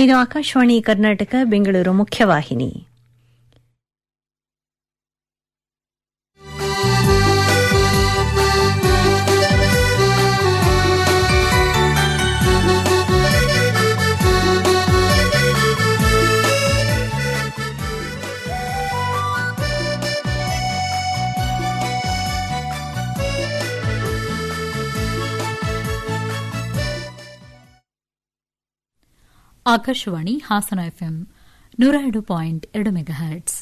ಇದು ಆಕಾಶವಾಣಿ ಕರ್ನಾಟಕ ಬೆಂಗಳೂರು ಮುಖ್ಯವಾಹಿನಿ ಆಕಾಶವಾಣಿ ಹಾಸನ ಎಫ್ಎಂ ನೂರ ಎರಡು ಪಾಯಿಂಟ್ ಎರಡು ಮೆಗಾ ಹರ್ಟ್ಸ್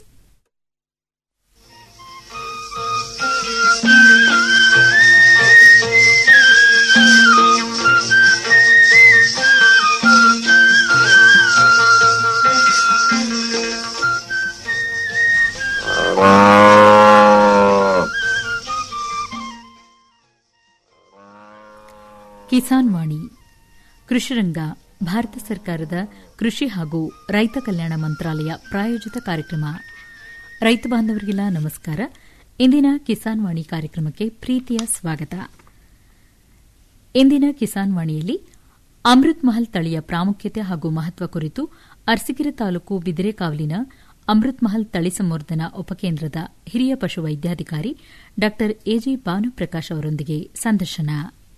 ಕಿಸಾನ್ ವಾಣಿ ಕೃಷಿರಂಗ ಭಾರತ ಸರ್ಕಾರದ ಕೃಷಿ ಹಾಗೂ ರೈತ ಕಲ್ಯಾಣ ಮಂತ್ರಾಲಯ ಪ್ರಾಯೋಜಿತ ಕಾರ್ಯಕ್ರಮ ರೈತ ಬಾಂಧವರಿಗೆಲ್ಲ ನಮಸ್ಕಾರ ಇಂದಿನ ಕಿಸಾನ್ ವಾಣಿ ಕಾರ್ಯಕ್ರಮಕ್ಕೆ ಪ್ರೀತಿಯ ಸ್ವಾಗತ ಇಂದಿನ ಕಿಸಾನ್ ವಾಣಿಯಲ್ಲಿ ಅಮೃತ್ ಮಹಲ್ ತಳಿಯ ಪ್ರಾಮುಖ್ಯತೆ ಹಾಗೂ ಮಹತ್ವ ಕುರಿತು ಅರಸೀಕೆರೆ ತಾಲೂಕು ಬಿದಿರೆಕಾವಲಿನ ಅಮೃತ್ ಮಹಲ್ ತಳಿ ಸಂವರ್ಧನಾ ಉಪಕೇಂದ್ರದ ಹಿರಿಯ ಪಶುವೈದ್ಯಾಧಿಕಾರಿ ಡಾ ಎಜಿ ಭಾನುಪ್ರಕಾಶ್ ಅವರೊಂದಿಗೆ ಸಂದರ್ಶನ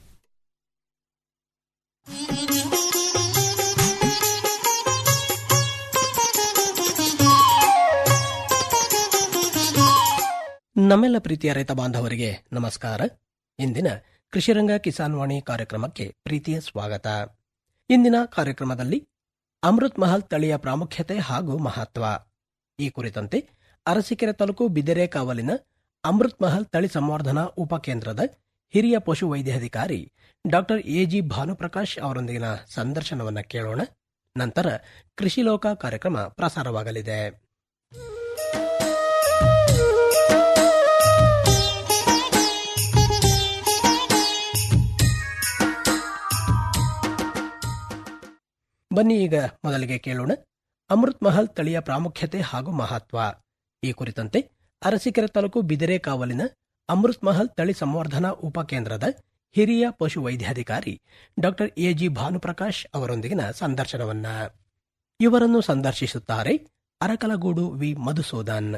ನಮ್ಮೆಲ್ಲ ಪ್ರೀತಿಯ ರೈತ ಬಾಂಧವರಿಗೆ ನಮಸ್ಕಾರ ಇಂದಿನ ಕೃಷಿರಂಗ ಕಿಸಾನ್ ವಾಣಿ ಕಾರ್ಯಕ್ರಮಕ್ಕೆ ಪ್ರೀತಿಯ ಸ್ವಾಗತ ಇಂದಿನ ಕಾರ್ಯಕ್ರಮದಲ್ಲಿ ಅಮೃತ್ ಮಹಲ್ ತಳಿಯ ಪ್ರಾಮುಖ್ಯತೆ ಹಾಗೂ ಮಹತ್ವ ಈ ಕುರಿತಂತೆ ಅರಸೀಕೆರೆ ತಾಲೂಕು ಬಿದಿರೆ ಕಾವಲಿನ ಅಮೃತ್ ಮಹಲ್ ತಳಿ ಸಂವರ್ಧನಾ ಉಪಕೇಂದ್ರದ ಹಿರಿಯ ಪಶು ವೈದ್ಯಾಧಿಕಾರಿ ಡಾಕ್ಟರ್ ಎಜಿ ಭಾನುಪ್ರಕಾಶ್ ಅವರೊಂದಿಗಿನ ಸಂದರ್ಶನವನ್ನ ಕೇಳೋಣ ನಂತರ ಕೃಷಿ ಲೋಕ ಕಾರ್ಯಕ್ರಮ ಪ್ರಸಾರವಾಗಲಿದೆ ಬನ್ನಿ ಈಗ ಮೊದಲಿಗೆ ಕೇಳೋಣ ಅಮೃತ್ ಮಹಲ್ ತಳಿಯ ಪ್ರಾಮುಖ್ಯತೆ ಹಾಗೂ ಮಹತ್ವ ಈ ಕುರಿತಂತೆ ಅರಸೀಕೆರೆ ತಾಲೂಕು ಬಿದಿರೆ ಕಾವಲಿನ ಅಮೃತ್ ಮಹಲ್ ತಳಿ ಸಂವರ್ಧನಾ ಉಪಕೇಂದ್ರದ ಹಿರಿಯ ಪಶು ವೈದ್ಯಾಧಿಕಾರಿ ಡಾಕ್ಟರ್ ಎಜಿ ಭಾನುಪ್ರಕಾಶ್ ಅವರೊಂದಿಗಿನ ಸಂದರ್ಶನವನ್ನ ಇವರನ್ನು ಸಂದರ್ಶಿಸುತ್ತಾರೆ ಅರಕಲಗೂಡು ವಿ ಮಧುಸೂದನ್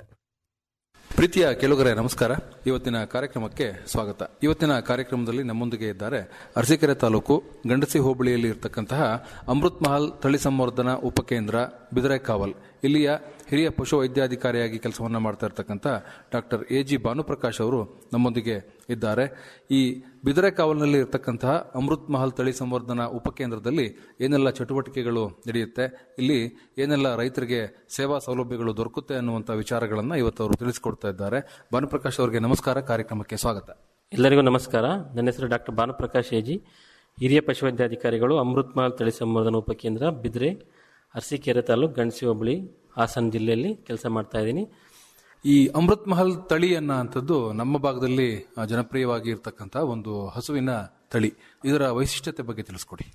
ಪ್ರೀತಿಯ ಕೆಲವರೇ ನಮಸ್ಕಾರ ಇವತ್ತಿನ ಕಾರ್ಯಕ್ರಮಕ್ಕೆ ಸ್ವಾಗತ ಇವತ್ತಿನ ಕಾರ್ಯಕ್ರಮದಲ್ಲಿ ನಮ್ಮೊಂದಿಗೆ ಇದ್ದಾರೆ ಅರಸೀಕೆರೆ ತಾಲೂಕು ಗಂಡಸಿ ಹೋಬಳಿಯಲ್ಲಿ ಇರತಕ್ಕಂತಹ ಅಮೃತ್ ಮಹಲ್ ತಳಿ ಸಂವರ್ಧನಾ ಉಪಕೇಂದ್ರ ಬಿದರೆಕಾವಲ್ ಇಲ್ಲಿಯ ಹಿರಿಯ ಪಶು ವೈದ್ಯಾಧಿಕಾರಿಯಾಗಿ ಕೆಲಸವನ್ನ ಮಾಡ್ತಾ ಇರತಕ್ಕಂಥ ಡಾಕ್ಟರ್ ಎ ಜಿ ಭಾನುಪ್ರಕಾಶ್ ಅವರು ನಮ್ಮೊಂದಿಗೆ ಇದ್ದಾರೆ ಈ ಬಿದರೆಕಾವಲ್ನಲ್ಲಿ ಇರತಕ್ಕಂತಹ ಅಮೃತ್ ಮಹಲ್ ತಳಿ ಸಂವರ್ಧನಾ ಉಪಕೇಂದ್ರದಲ್ಲಿ ಏನೆಲ್ಲ ಚಟುವಟಿಕೆಗಳು ನಡೆಯುತ್ತೆ ಇಲ್ಲಿ ಏನೆಲ್ಲ ರೈತರಿಗೆ ಸೇವಾ ಸೌಲಭ್ಯಗಳು ದೊರಕುತ್ತೆ ಅನ್ನುವಂಥ ವಿಚಾರಗಳನ್ನ ಇವತ್ತು ಅವರು ತಿಳಿಸಿಕೊಡ್ತಾ ಇದ್ದಾರೆ ಭಾನುಪ್ರಕಾಶ್ ಅವರಿಗೆ ನಮಸ್ಕಾರ ಕಾರ್ಯಕ್ರಮಕ್ಕೆ ಸ್ವಾಗತ ಎಲ್ಲರಿಗೂ ನಮಸ್ಕಾರ ನನ್ನ ಹೆಸರು ಡಾಕ್ಟರ್ ಭಾನುಪ್ರಕಾಶ್ ಎಜಿ ಹಿರಿಯ ಪಶುವೈದ್ಯಾಧಿಕಾರಿಗಳು ಅಮೃತ್ ಮಹಲ್ ತಳಿ ಸಂವರ್ಧನಾ ಉಪಕೇಂದ್ರ ಬಿದ್ರೆ ಅರಸೀಕೆರೆ ತಾಲೂಕು ಗಣಸಿ ಹೋಬಳಿ ಹಾಸನ ಜಿಲ್ಲೆಯಲ್ಲಿ ಕೆಲಸ ಮಾಡ್ತಾ ಇದ್ದೀನಿ ಈ ಅಮೃತ್ ಮಹಲ್ ತಳಿ ಅನ್ನೋಂಥದ್ದು ನಮ್ಮ ಭಾಗದಲ್ಲಿ ಆ, ಜನಪ್ರಿಯವಾಗಿ ಇರತಕ್ಕಂಥ ಒಂದು ಹಸುವಿನ ತಳಿ ಇದರ ವೈಶಿಷ್ಟ್ಯತೆ ಬಗ್ಗೆ ತಿಳಿಸ್ಕೊಡಿ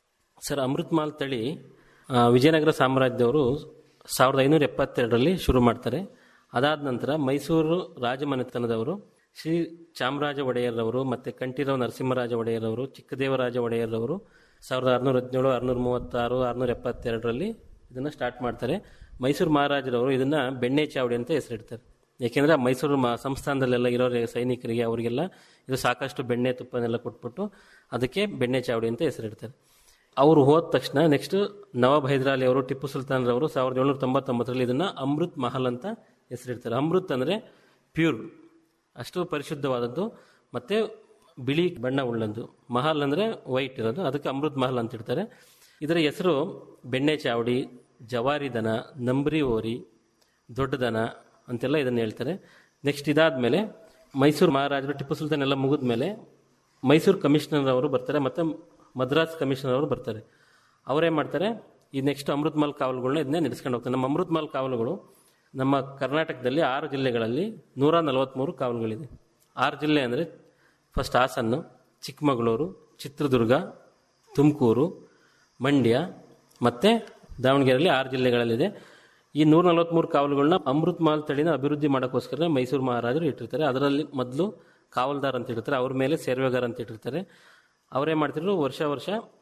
ಸರ್ ಅಮೃತ್ ಮಹಲ್ ತಳಿ ಆ, ವಿಜಯನಗರ ಸಾಮ್ರಾಜ್ಯದವರು ಸಾವಿರದ ಐನೂರ ಎಪ್ಪತ್ತೆರಡರಲ್ಲಿ ಶುರು ಮಾಡ್ತಾರೆ ಅದಾದ ನಂತರ ಮೈಸೂರು ರಾಜಮನೆತನದವರು ಶ್ರೀ ಚಾಮರಾಜ ಒಡೆಯರ್ರವರು ಮತ್ತು ಕಂಠೀರವ ನರಸಿಂಹರಾಜ ಒಡೆಯರ್ರವರು ಚಿಕ್ಕದೇವರಾಜ ಒಡೆಯರ್ರವರು ಸಾವಿರದ ಆರುನೂರ ಹದಿನೇಳು ಆರುನೂರ ಮೂವತ್ತಾರು ಆರುನೂರ ಎಪ್ಪತ್ತೆರಡರಲ್ಲಿ ಇದನ್ನು ಸ್ಟಾರ್ಟ್ ಮಾಡ್ತಾರೆ ಮೈಸೂರು ಮಹಾರಾಜರವರು ಇದನ್ನು ಬೆಣ್ಣೆ ಚಾವಡಿ ಅಂತ ಹೆಸರಿಡ್ತಾರೆ ಏಕೆಂದರೆ ಮೈಸೂರು ಮ ಸಂಸ್ಥಾನದಲ್ಲೆಲ್ಲ ಇರೋ ಸೈನಿಕರಿಗೆ ಅವರಿಗೆಲ್ಲ ಇದು ಸಾಕಷ್ಟು ಬೆಣ್ಣೆ ತುಪ್ಪನೆಲ್ಲ ಕೊಟ್ಬಿಟ್ಟು ಅದಕ್ಕೆ ಬೆಣ್ಣೆ ಚಾವಡಿ ಅಂತ ಹೆಸರಿಡ್ತಾರೆ ಅವರು ಹೋದ ತಕ್ಷಣ ನೆಕ್ಸ್ಟ್ ನವಾಬ್ ಹೈದರಾಲಿ ಅವರು ಟಿಪ್ಪು ಸುಲ್ತಾನ್ರವರು ಸಾವಿರದ ಏಳ್ನೂರ ತೊಂಬತ್ತೊಂಬತ್ತರಲ್ಲಿ ಇದನ್ನು ಅಮೃತ್ ಮಹಲ್ ಅಂತ ಹೆಸರಿಡ್ತಾರೆ ಅಮೃತ್ ಅಂದರೆ ಪ್ಯೂರ್ ಅಷ್ಟು ಪರಿಶುದ್ಧವಾದದ್ದು ಮತ್ತು ಬಿಳಿ ಬಣ್ಣ ಉಳ್ಳದ್ದು ಮಹಲ್ ಅಂದರೆ ವೈಟ್ ಇರೋದು ಅದಕ್ಕೆ ಅಮೃತ್ ಮಹಲ್ ಅಂತ ಇಡ್ತಾರೆ ಇದರ ಹೆಸರು ಬೆಣ್ಣೆ ಚಾವಡಿ ಜವಾರಿ ದನ ನಂಬ್ರಿ ಓರಿ ದೊಡ್ಡ ದನ ಅಂತೆಲ್ಲ ಇದನ್ನು ಹೇಳ್ತಾರೆ ನೆಕ್ಸ್ಟ್ ಇದಾದಮೇಲೆ ಮೈಸೂರು ಮಹಾರಾಜರು ಟಿಪ್ಪು ಸುಲ್ತಾನ್ ಎಲ್ಲ ಮುಗಿದ ಮೇಲೆ ಮೈಸೂರು ಕಮಿಷನರ್ ಅವರು ಬರ್ತಾರೆ ಮತ್ತು ಮದ್ರಾಸ್ ಕಮಿಷನರ್ ಅವರು ಬರ್ತಾರೆ ಅವರೇನು ಮಾಡ್ತಾರೆ ಈ ನೆಕ್ಸ್ಟ್ ಅಮೃತ್ ಮಹಲ್ ಕಾವಲುಗಳನ್ನ ಇದನ್ನೇ ನಡೆಸ್ಕೊಂಡು ಹೋಗ್ತಾರೆ ನಮ್ಮ ಅಮೃತ್ ಮಹಲ್ ಕಾವಲುಗಳು ನಮ್ಮ ಕರ್ನಾಟಕದಲ್ಲಿ ಆರು ಜಿಲ್ಲೆಗಳಲ್ಲಿ ನೂರ ನಲವತ್ತ್ಮೂರು ಕಾವಲುಗಳಿದೆ ಆರು ಜಿಲ್ಲೆ ಅಂದರೆ ಫಸ್ಟ್ ಹಾಸನ್ನು ಚಿಕ್ಕಮಗಳೂರು ಚಿತ್ರದುರ್ಗ ತುಮಕೂರು ಮಂಡ್ಯ ಮತ್ತು ದಾವಣಗೆರೆಯಲ್ಲಿ ಆರು ಜಿಲ್ಲೆಗಳಲ್ಲಿದೆ ಈ ನೂರ ನಲವತ್ತ್ಮೂರು ಕಾವಲುಗಳನ್ನ ಅಮೃತ್ ಮಹಲ್ ತಳಿನ ಅಭಿವೃದ್ಧಿ ಮಾಡೋಕ್ಕೋಸ್ಕರ ಮೈಸೂರು ಮಹಾರಾಜರು ಇಟ್ಟಿರ್ತಾರೆ ಅದರಲ್ಲಿ ಮೊದಲು ಕಾವಲ್ದಾರ್ ಅಂತ ಇರ್ತಾರೆ ಅವ್ರ ಮೇಲೆ ಸೇರ್ವೆಗಾರ್ ಅಂತ ಇಟ್ಟಿರ್ತಾರೆ ಅವರೇ ಮಾಡ್ತಿದ್ರು ವರ್ಷ ವರ್ಷ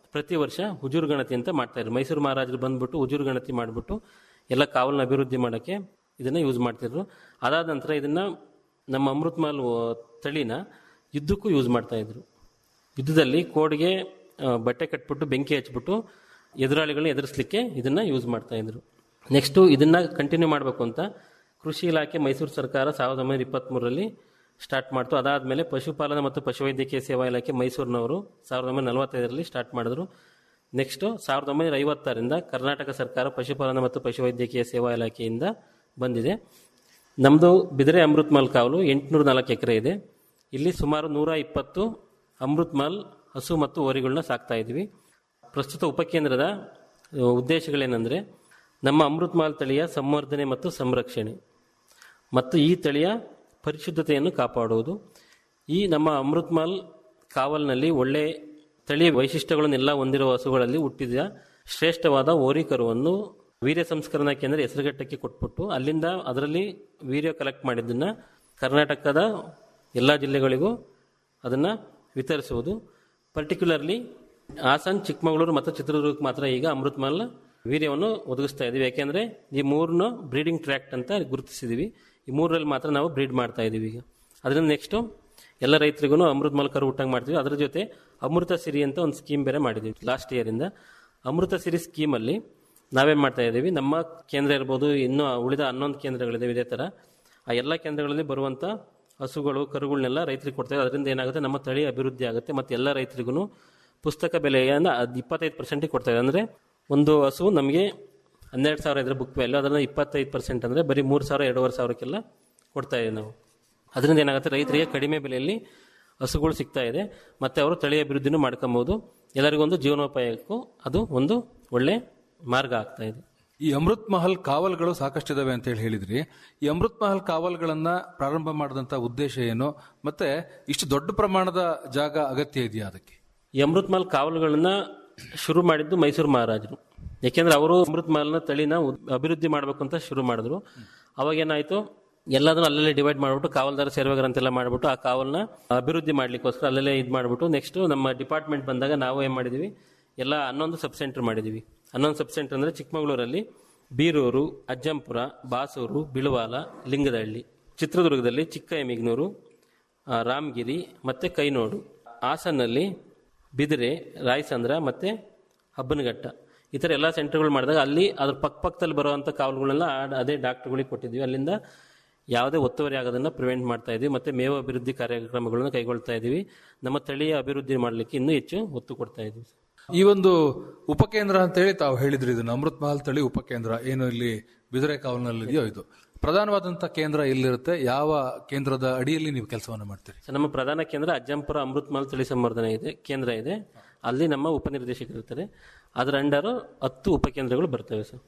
ಪ್ರತಿ ವರ್ಷ ಹುಜೂರು ಗಣತಿ ಅಂತ ಮಾಡ್ತಾ ಇದ್ರು ಮೈಸೂರು ಮಹಾರಾಜರು ಬಂದ್ಬಿಟ್ಟು ಹುಜೂರು ಗಣತಿ ಮಾಡಿಬಿಟ್ಟು ಎಲ್ಲ ಕಾವಲನ್ನ ಅಭಿವೃದ್ಧಿ ಮಾಡೋಕ್ಕೆ ಇದನ್ನು ಯೂಸ್ ಮಾಡ್ತಿದ್ರು ಅದಾದ ನಂತರ ಇದನ್ನು ನಮ್ಮ ಅಮೃತ್ ಮಹಲ್ ತಳಿನ ಯುದ್ಧಕ್ಕೂ ಯೂಸ್ ಮಾಡ್ತಾ ಇದ್ರು ಯುದ್ಧದಲ್ಲಿ ಕೋಡ್ಗೆ ಆ, ಬಟ್ಟೆ ಕಟ್ಬಿಟ್ಟು ಬೆಂಕಿ ಹಚ್ಬಿಟ್ಟು ಎದುರಾಳಿಗಳನ್ನ ಎದುರಿಸಲಿಕ್ಕೆ ಇದನ್ನ ಯೂಸ್ ಮಾಡ್ತಾ ಇದ್ರು ನೆಕ್ಸ್ಟು ಇದನ್ನ ಕಂಟಿನ್ಯೂ ಮಾಡಬೇಕು ಅಂತ ಕೃಷಿ ಇಲಾಖೆ ಮೈಸೂರು ಸರ್ಕಾರ ಸಾವಿರದ ಒಂಬೈನೂರ ಇಪ್ಪತ್ತ್ಮೂರರಲ್ಲಿ ಸ್ಟಾರ್ಟ್ ಮಾಡ್ತು ಅದಾದಮೇಲೆ ಪಶುಪಾಲನಾ ಮತ್ತು ಪಶುವೈದ್ಯಕೀಯ ಸೇವಾ ಇಲಾಖೆ ಮೈಸೂರಿನವರು ಸಾವಿರದ ಒಂಬೈನೂರ ನಲವತ್ತೈದರಲ್ಲಿ ಸ್ಟಾರ್ಟ್ ಮಾಡಿದ್ರು ನೆಕ್ಸ್ಟು ಸಾವಿರದ ಒಂಬೈನೂರ ಐವತ್ತರಿಂದ ಕರ್ನಾಟಕ ಸರ್ಕಾರ ಪಶುಪಾಲನಾ ಮತ್ತು ಪಶುವೈದ್ಯಕೀಯ ಸೇವಾ ಇಲಾಖೆಯಿಂದ ಬಂದಿದೆ ನಮ್ಮದು ಬಿದಿರೆ ಅಮೃತ್ ಮಹಲ್ ಕಾವಲು ಎಂಟುನೂರ ನಾಲ್ಕು ಎಕರೆ ಇದೆ ಇಲ್ಲಿ ಸುಮಾರು ನೂರ ಇಪ್ಪತ್ತು ಅಮೃತ್ ಮಹಲ್ ಹಸು ಮತ್ತು ಹೋರಿಗಳನ್ನ ಸಾಕ್ತಾ ಇದ್ವಿ ಪ್ರಸ್ತುತ ಉಪಕೇಂದ್ರದ ಆ, ಉದ್ದೇಶಗಳೇನೆಂದರೆ ನಮ್ಮ ಅಮೃತ್ ಮಹಲ್ ತಳಿಯ ಸಂವರ್ಧನೆ ಮತ್ತು ಸಂರಕ್ಷಣೆ ಮತ್ತು ಈ ತಳಿಯ ಪರಿಶುದ್ಧತೆಯನ್ನು ಕಾಪಾಡುವುದು ಈ ನಮ್ಮ ಅಮೃತ್ ಮಹಲ್ ಕಾವಲ್ನಲ್ಲಿ ಒಳ್ಳೆ ತಳಿಯ ವೈಶಿಷ್ಟ್ಯಗಳನ್ನೆಲ್ಲ ಹೊಂದಿರುವ ಹಸುಗಳಲ್ಲಿ ಹುಟ್ಟಿದ ಶ್ರೇಷ್ಠವಾದ ಹೋರಿ ಕರುವನ್ನು ವೀರ್ಯ ಸಂಸ್ಕರಣಾ ಕೇಂದ್ರ ಹೆಸರುಘಟ್ಟಕ್ಕೆ ಕೊಟ್ಬಿಟ್ಟು ಅಲ್ಲಿಂದ ಅದರಲ್ಲಿ ವೀರ್ಯ ಕಲೆಕ್ಟ್ ಮಾಡಿದ್ದನ್ನ ಕರ್ನಾಟಕದ ಎಲ್ಲ ಜಿಲ್ಲೆಗಳಿಗೂ ಅದನ್ನು ವಿತರಿಸುವುದು ಪರ್ಟಿಕ್ಯುಲರ್ಲಿ ಹಾಸನ್ ಚಿಕ್ಕಮಗಳೂರು ಮತ್ತು ಚಿತ್ರದುರ್ಗಕ್ಕೆ ಮಾತ್ರ ಈಗ ಅಮೃತ್ ಮಹಲ್ ವೀರ್ಯವನ್ನು ಒದಗಿಸ್ತಾ ಇದ್ದೀವಿ ಯಾಕೆಂದರೆ ಈ ಮೂರನ್ನು ಬ್ರೀಡಿಂಗ್ ಟ್ರ್ಯಾಕ್ಟ್ ಅಂತ ಗುರುತಿಸಿದ್ದೀವಿ ಈ ಮೂರರಲ್ಲಿ ಮಾತ್ರ ನಾವು ಬ್ರೀಡ್ ಮಾಡ್ತಾ ಇದ್ದೀವಿ ಈಗ ಅದರಿಂದ ನೆಕ್ಸ್ಟು ಎಲ್ಲ ರೈತರಿಗೂ ಅಮೃತ್ ಮಹಲ್ ಕರು ಹುಟ್ಟಂಗೆ ಮಾಡ್ತೀವಿ ಅದರ ಜೊತೆ ಅಮೃತ ಸಿರಿ ಅಂತ ಒಂದು ಸ್ಕೀಮ್ ಬೇರೆ ಮಾಡಿದ್ದೀವಿ ಲಾಸ್ಟ್ ಇಯರಿಂದ ಅಮೃತ ಸಿರಿ ಸ್ಕೀಮಲ್ಲಿ ನಾವೇನು ಮಾಡ್ತಾ ಇದ್ದೀವಿ ನಮ್ಮ ಕೇಂದ್ರ ಇರ್ಬೋದು ಇನ್ನೂ ಉಳಿದ ಹನ್ನೊಂದು ಕೇಂದ್ರಗಳಿದೆ ಇದೇ ಥರ ಆ ಎಲ್ಲ ಕೇಂದ್ರಗಳಲ್ಲಿ ಬರುವಂಥ ಹಸುಗಳು ಕರುಗಳನ್ನೆಲ್ಲ ರೈತರಿಗೆ ಕೊಡ್ತೇವೆ ಅದರಿಂದ ಏನಾಗುತ್ತೆ ನಮ್ಮ ತಳಿ ಅಭಿವೃದ್ಧಿ ಆಗುತ್ತೆ ಮತ್ತು ಎಲ್ಲ ರೈತರಿಗೂ ಪುಸ್ತಕ ಬೆಲೆಯನ್ನು ಅದು ಇಪ್ಪತ್ತೈದು ಪರ್ಸೆಂಟಿಗೆ ಕೊಡ್ತೇವೆ ಅಂದರೆ ಒಂದು ಹಸು ನಮಗೆ ಹನ್ನೆರಡು ಸಾವಿರ ಇದ್ರೆ ಬುಕ್ ವ್ಯಾಲ್ಯೂ ಅದನ್ನು ಇಪ್ಪತ್ತೈದು ಪರ್ಸೆಂಟ್ ಅಂದರೆ ಬರೀ ಮೂರು ಸಾವಿರ ಎರಡೂವರೆ ಸಾವಿರಕ್ಕೆಲ್ಲ ಕೊಡ್ತಾ ಇದ್ದೀವಿ ನಾವು ಅದರಿಂದ ಏನಾಗುತ್ತೆ ರೈತರಿಗೆ ಕಡಿಮೆ ಬೆಲೆಯಲ್ಲಿ ಹಸುಗಳು ಸಿಗ್ತಾ ಇದೆ ಮತ್ತು ಅವರು ತಳಿ ಅಭಿವೃದ್ಧಿನೂ ಮಾಡ್ಕೊಬೋದು ಎಲ್ಲರಿಗೊಂದು ಜೀವನೋಪಾಯಕ್ಕೂ ಅದು ಒಂದು ಒಳ್ಳೆ ಮಾರ್ಗ ಆಗ್ತಾ ಇದೆ ಈ ಅಮೃತ್ ಮಹಲ್ ಕಾವಲ್ಗಳು ಸಾಕಷ್ಟಿದಾವೆ ಅಂತ ಹೇಳಿ ಹೇಳಿದ್ರಿ ಈ ಅಮೃತ್ ಮಹಲ್ ಕಾವಲ್ಗಳನ್ನ ಪ್ರಾರಂಭ ಮಾಡಿದಂತ ಉದ್ದೇಶ ಏನು ಮತ್ತೆ ಇಷ್ಟು ದೊಡ್ಡ ಪ್ರಮಾಣದ ಜಾಗ ಅಗತ್ಯ ಇದೆಯಾ ಅದಕ್ಕೆ ಈ ಅಮೃತ್ ಮಹಲ್ ಕಾವಲುಗಳನ್ನ ಶುರು ಮಾಡಿದ್ದು ಮೈಸೂರು ಮಹಾರಾಜರು ಯಾಕೆಂದ್ರೆ ಅವರು ಅಮೃತ್ ಮಹಲ್ನ ತಳಿನ ಉದ್- ಅಭಿವೃದ್ಧಿ ಮಾಡಬೇಕು ಅಂತ ಶುರು ಮಾಡಿದ್ರು ಅವಾಗ ಏನಾಯ್ತು ಎಲ್ಲದನ್ನು ಅಲ್ಲಲ್ಲೇ ಡಿವೈಡ್ ಮಾಡಿಬಿಟ್ಟು ಕಾವಲ್ದಾರ ಸೇರ್ವೇಗರ್ ಅಂತೆಲ್ಲ ಮಾಡಿಬಿಟ್ಟು ಆ ಕಾವಲ್ನ ಅಭಿವೃದ್ಧಿ ಮಾಡ್ಲಿಕ್ಕೋಸ್ಕರ ಅಲ್ಲಲ್ಲೇ ಇದು ಮಾಡಿಬಿಟ್ಟು ನೆಕ್ಸ್ಟ್ ನಮ್ಮ ಡಿಪಾರ್ಟ್ಮೆಂಟ್ ಬಂದಾಗ ನಾವು ಏನು ಮಾಡಿದ್ವಿ ಎಲ್ಲ ಹನ್ನೊಂದು ಸಬ್ ಸೆಂಟರ್ ಮಾಡಿದ್ವಿ ಹನ್ನೊಂದು ಸಬ್ ಸೆಂಟರ್ ಅಂದರೆ ಚಿಕ್ಕಮಗಳೂರಲ್ಲಿ ಬೀರೂರು ಅಜ್ಜಂಪುರ ಬಾಸೂರು ಬಿಳುವಾಲ ಲಿಂಗದಹಳ್ಳಿ ಚಿತ್ರದುರ್ಗದಲ್ಲಿ ಚಿಕ್ಕ ಎಮಿಗ್ನೂರು ಆ, ರಾಮಗಿರಿ ಮತ್ತು ಕೈನೋಡು ಹಾಸನಲ್ಲಿ ಬಿದಿರೆ ರಾಯಸಂದ್ರ ಮತ್ತು ಹಬ್ಬನಘಟ್ಟ ಈ ಥರ ಎಲ್ಲ ಸೆಂಟರ್ಗಳು ಮಾಡಿದಾಗ ಅಲ್ಲಿ ಅದ್ರ ಪಕ್ಕ ಪಕ್ಕದಲ್ಲಿ ಬರುವಂಥ ಕಾವಲುಗಳನ್ನೆಲ್ಲ ಆ- ಅದೇ ಡಾಕ್ಟರ್ಗಳಿಗೆ ಕೊಟ್ಟಿದ್ವಿ ಅಲ್ಲಿಂದ ಯಾವುದೇ ಒತ್ತುವರಿ ಆಗೋದನ್ನು ಪ್ರಿವೆಂಟ್ ಮಾಡ್ತಾ ಇದ್ವಿ ಮತ್ತು ಮೇವು ಅಭಿವೃದ್ಧಿ ಕಾರ್ಯಕ್ರಮಗಳನ್ನು ಕೈಗೊಳ್ತಾ ಇದ್ದೀವಿ ನಮ್ಮ ತಳಿಯ ಅಭಿವೃದ್ಧಿ ಮಾಡಲಿಕ್ಕೆ ಇನ್ನೂ ಹೆಚ್ಚು ಒತ್ತು ಕೊಡ್ತಾ ಇದ್ದೀವಿ ಈ ಒಂದು ಉಪಕೇಂದ್ರ ಅಂತ ಹೇಳಿ ತಾವು ಹೇಳಿದ್ರಿ ಇದನ್ನ ಅಮೃತ್ ಮಹಲ್ ತಳಿ ಉಪಕೇಂದ್ರ ಏನು ಇಲ್ಲಿ ಬಿದುರೆ ಕಾವಲ್ನಲ್ಲಿ ಇದೆಯೋ ಇದು ಪ್ರಧಾನವಾದಂತ ಕೇಂದ್ರ ಎಲ್ಲಿರುತ್ತೆ ಯಾವ ಕೇಂದ್ರದ ಅಡಿಯಲ್ಲಿ ನೀವು ಕೆಲಸವನ್ನ ಮಾಡ್ತೀರಿ ಸೊ ನಮ್ಮ ಪ್ರಧಾನ ಕೇಂದ್ರ ಅಜ್ಜಂಪುರ ಅಮೃತ್ ಮಹಲ್ ತಳಿ ಸಂವರ್ಧನೆ ಇದೆ ಕೇಂದ್ರ ಇದೆ ಅಲ್ಲಿ ನಮ್ಮ ಉಪನಿರ್ದೇಶಕರು ಇರ್ತಾರೆ ಅದರ ಅಂಡರು ಹತ್ತು ಉಪಕೇಂದ್ರಗಳು ಬರ್ತವೆ ಸರ್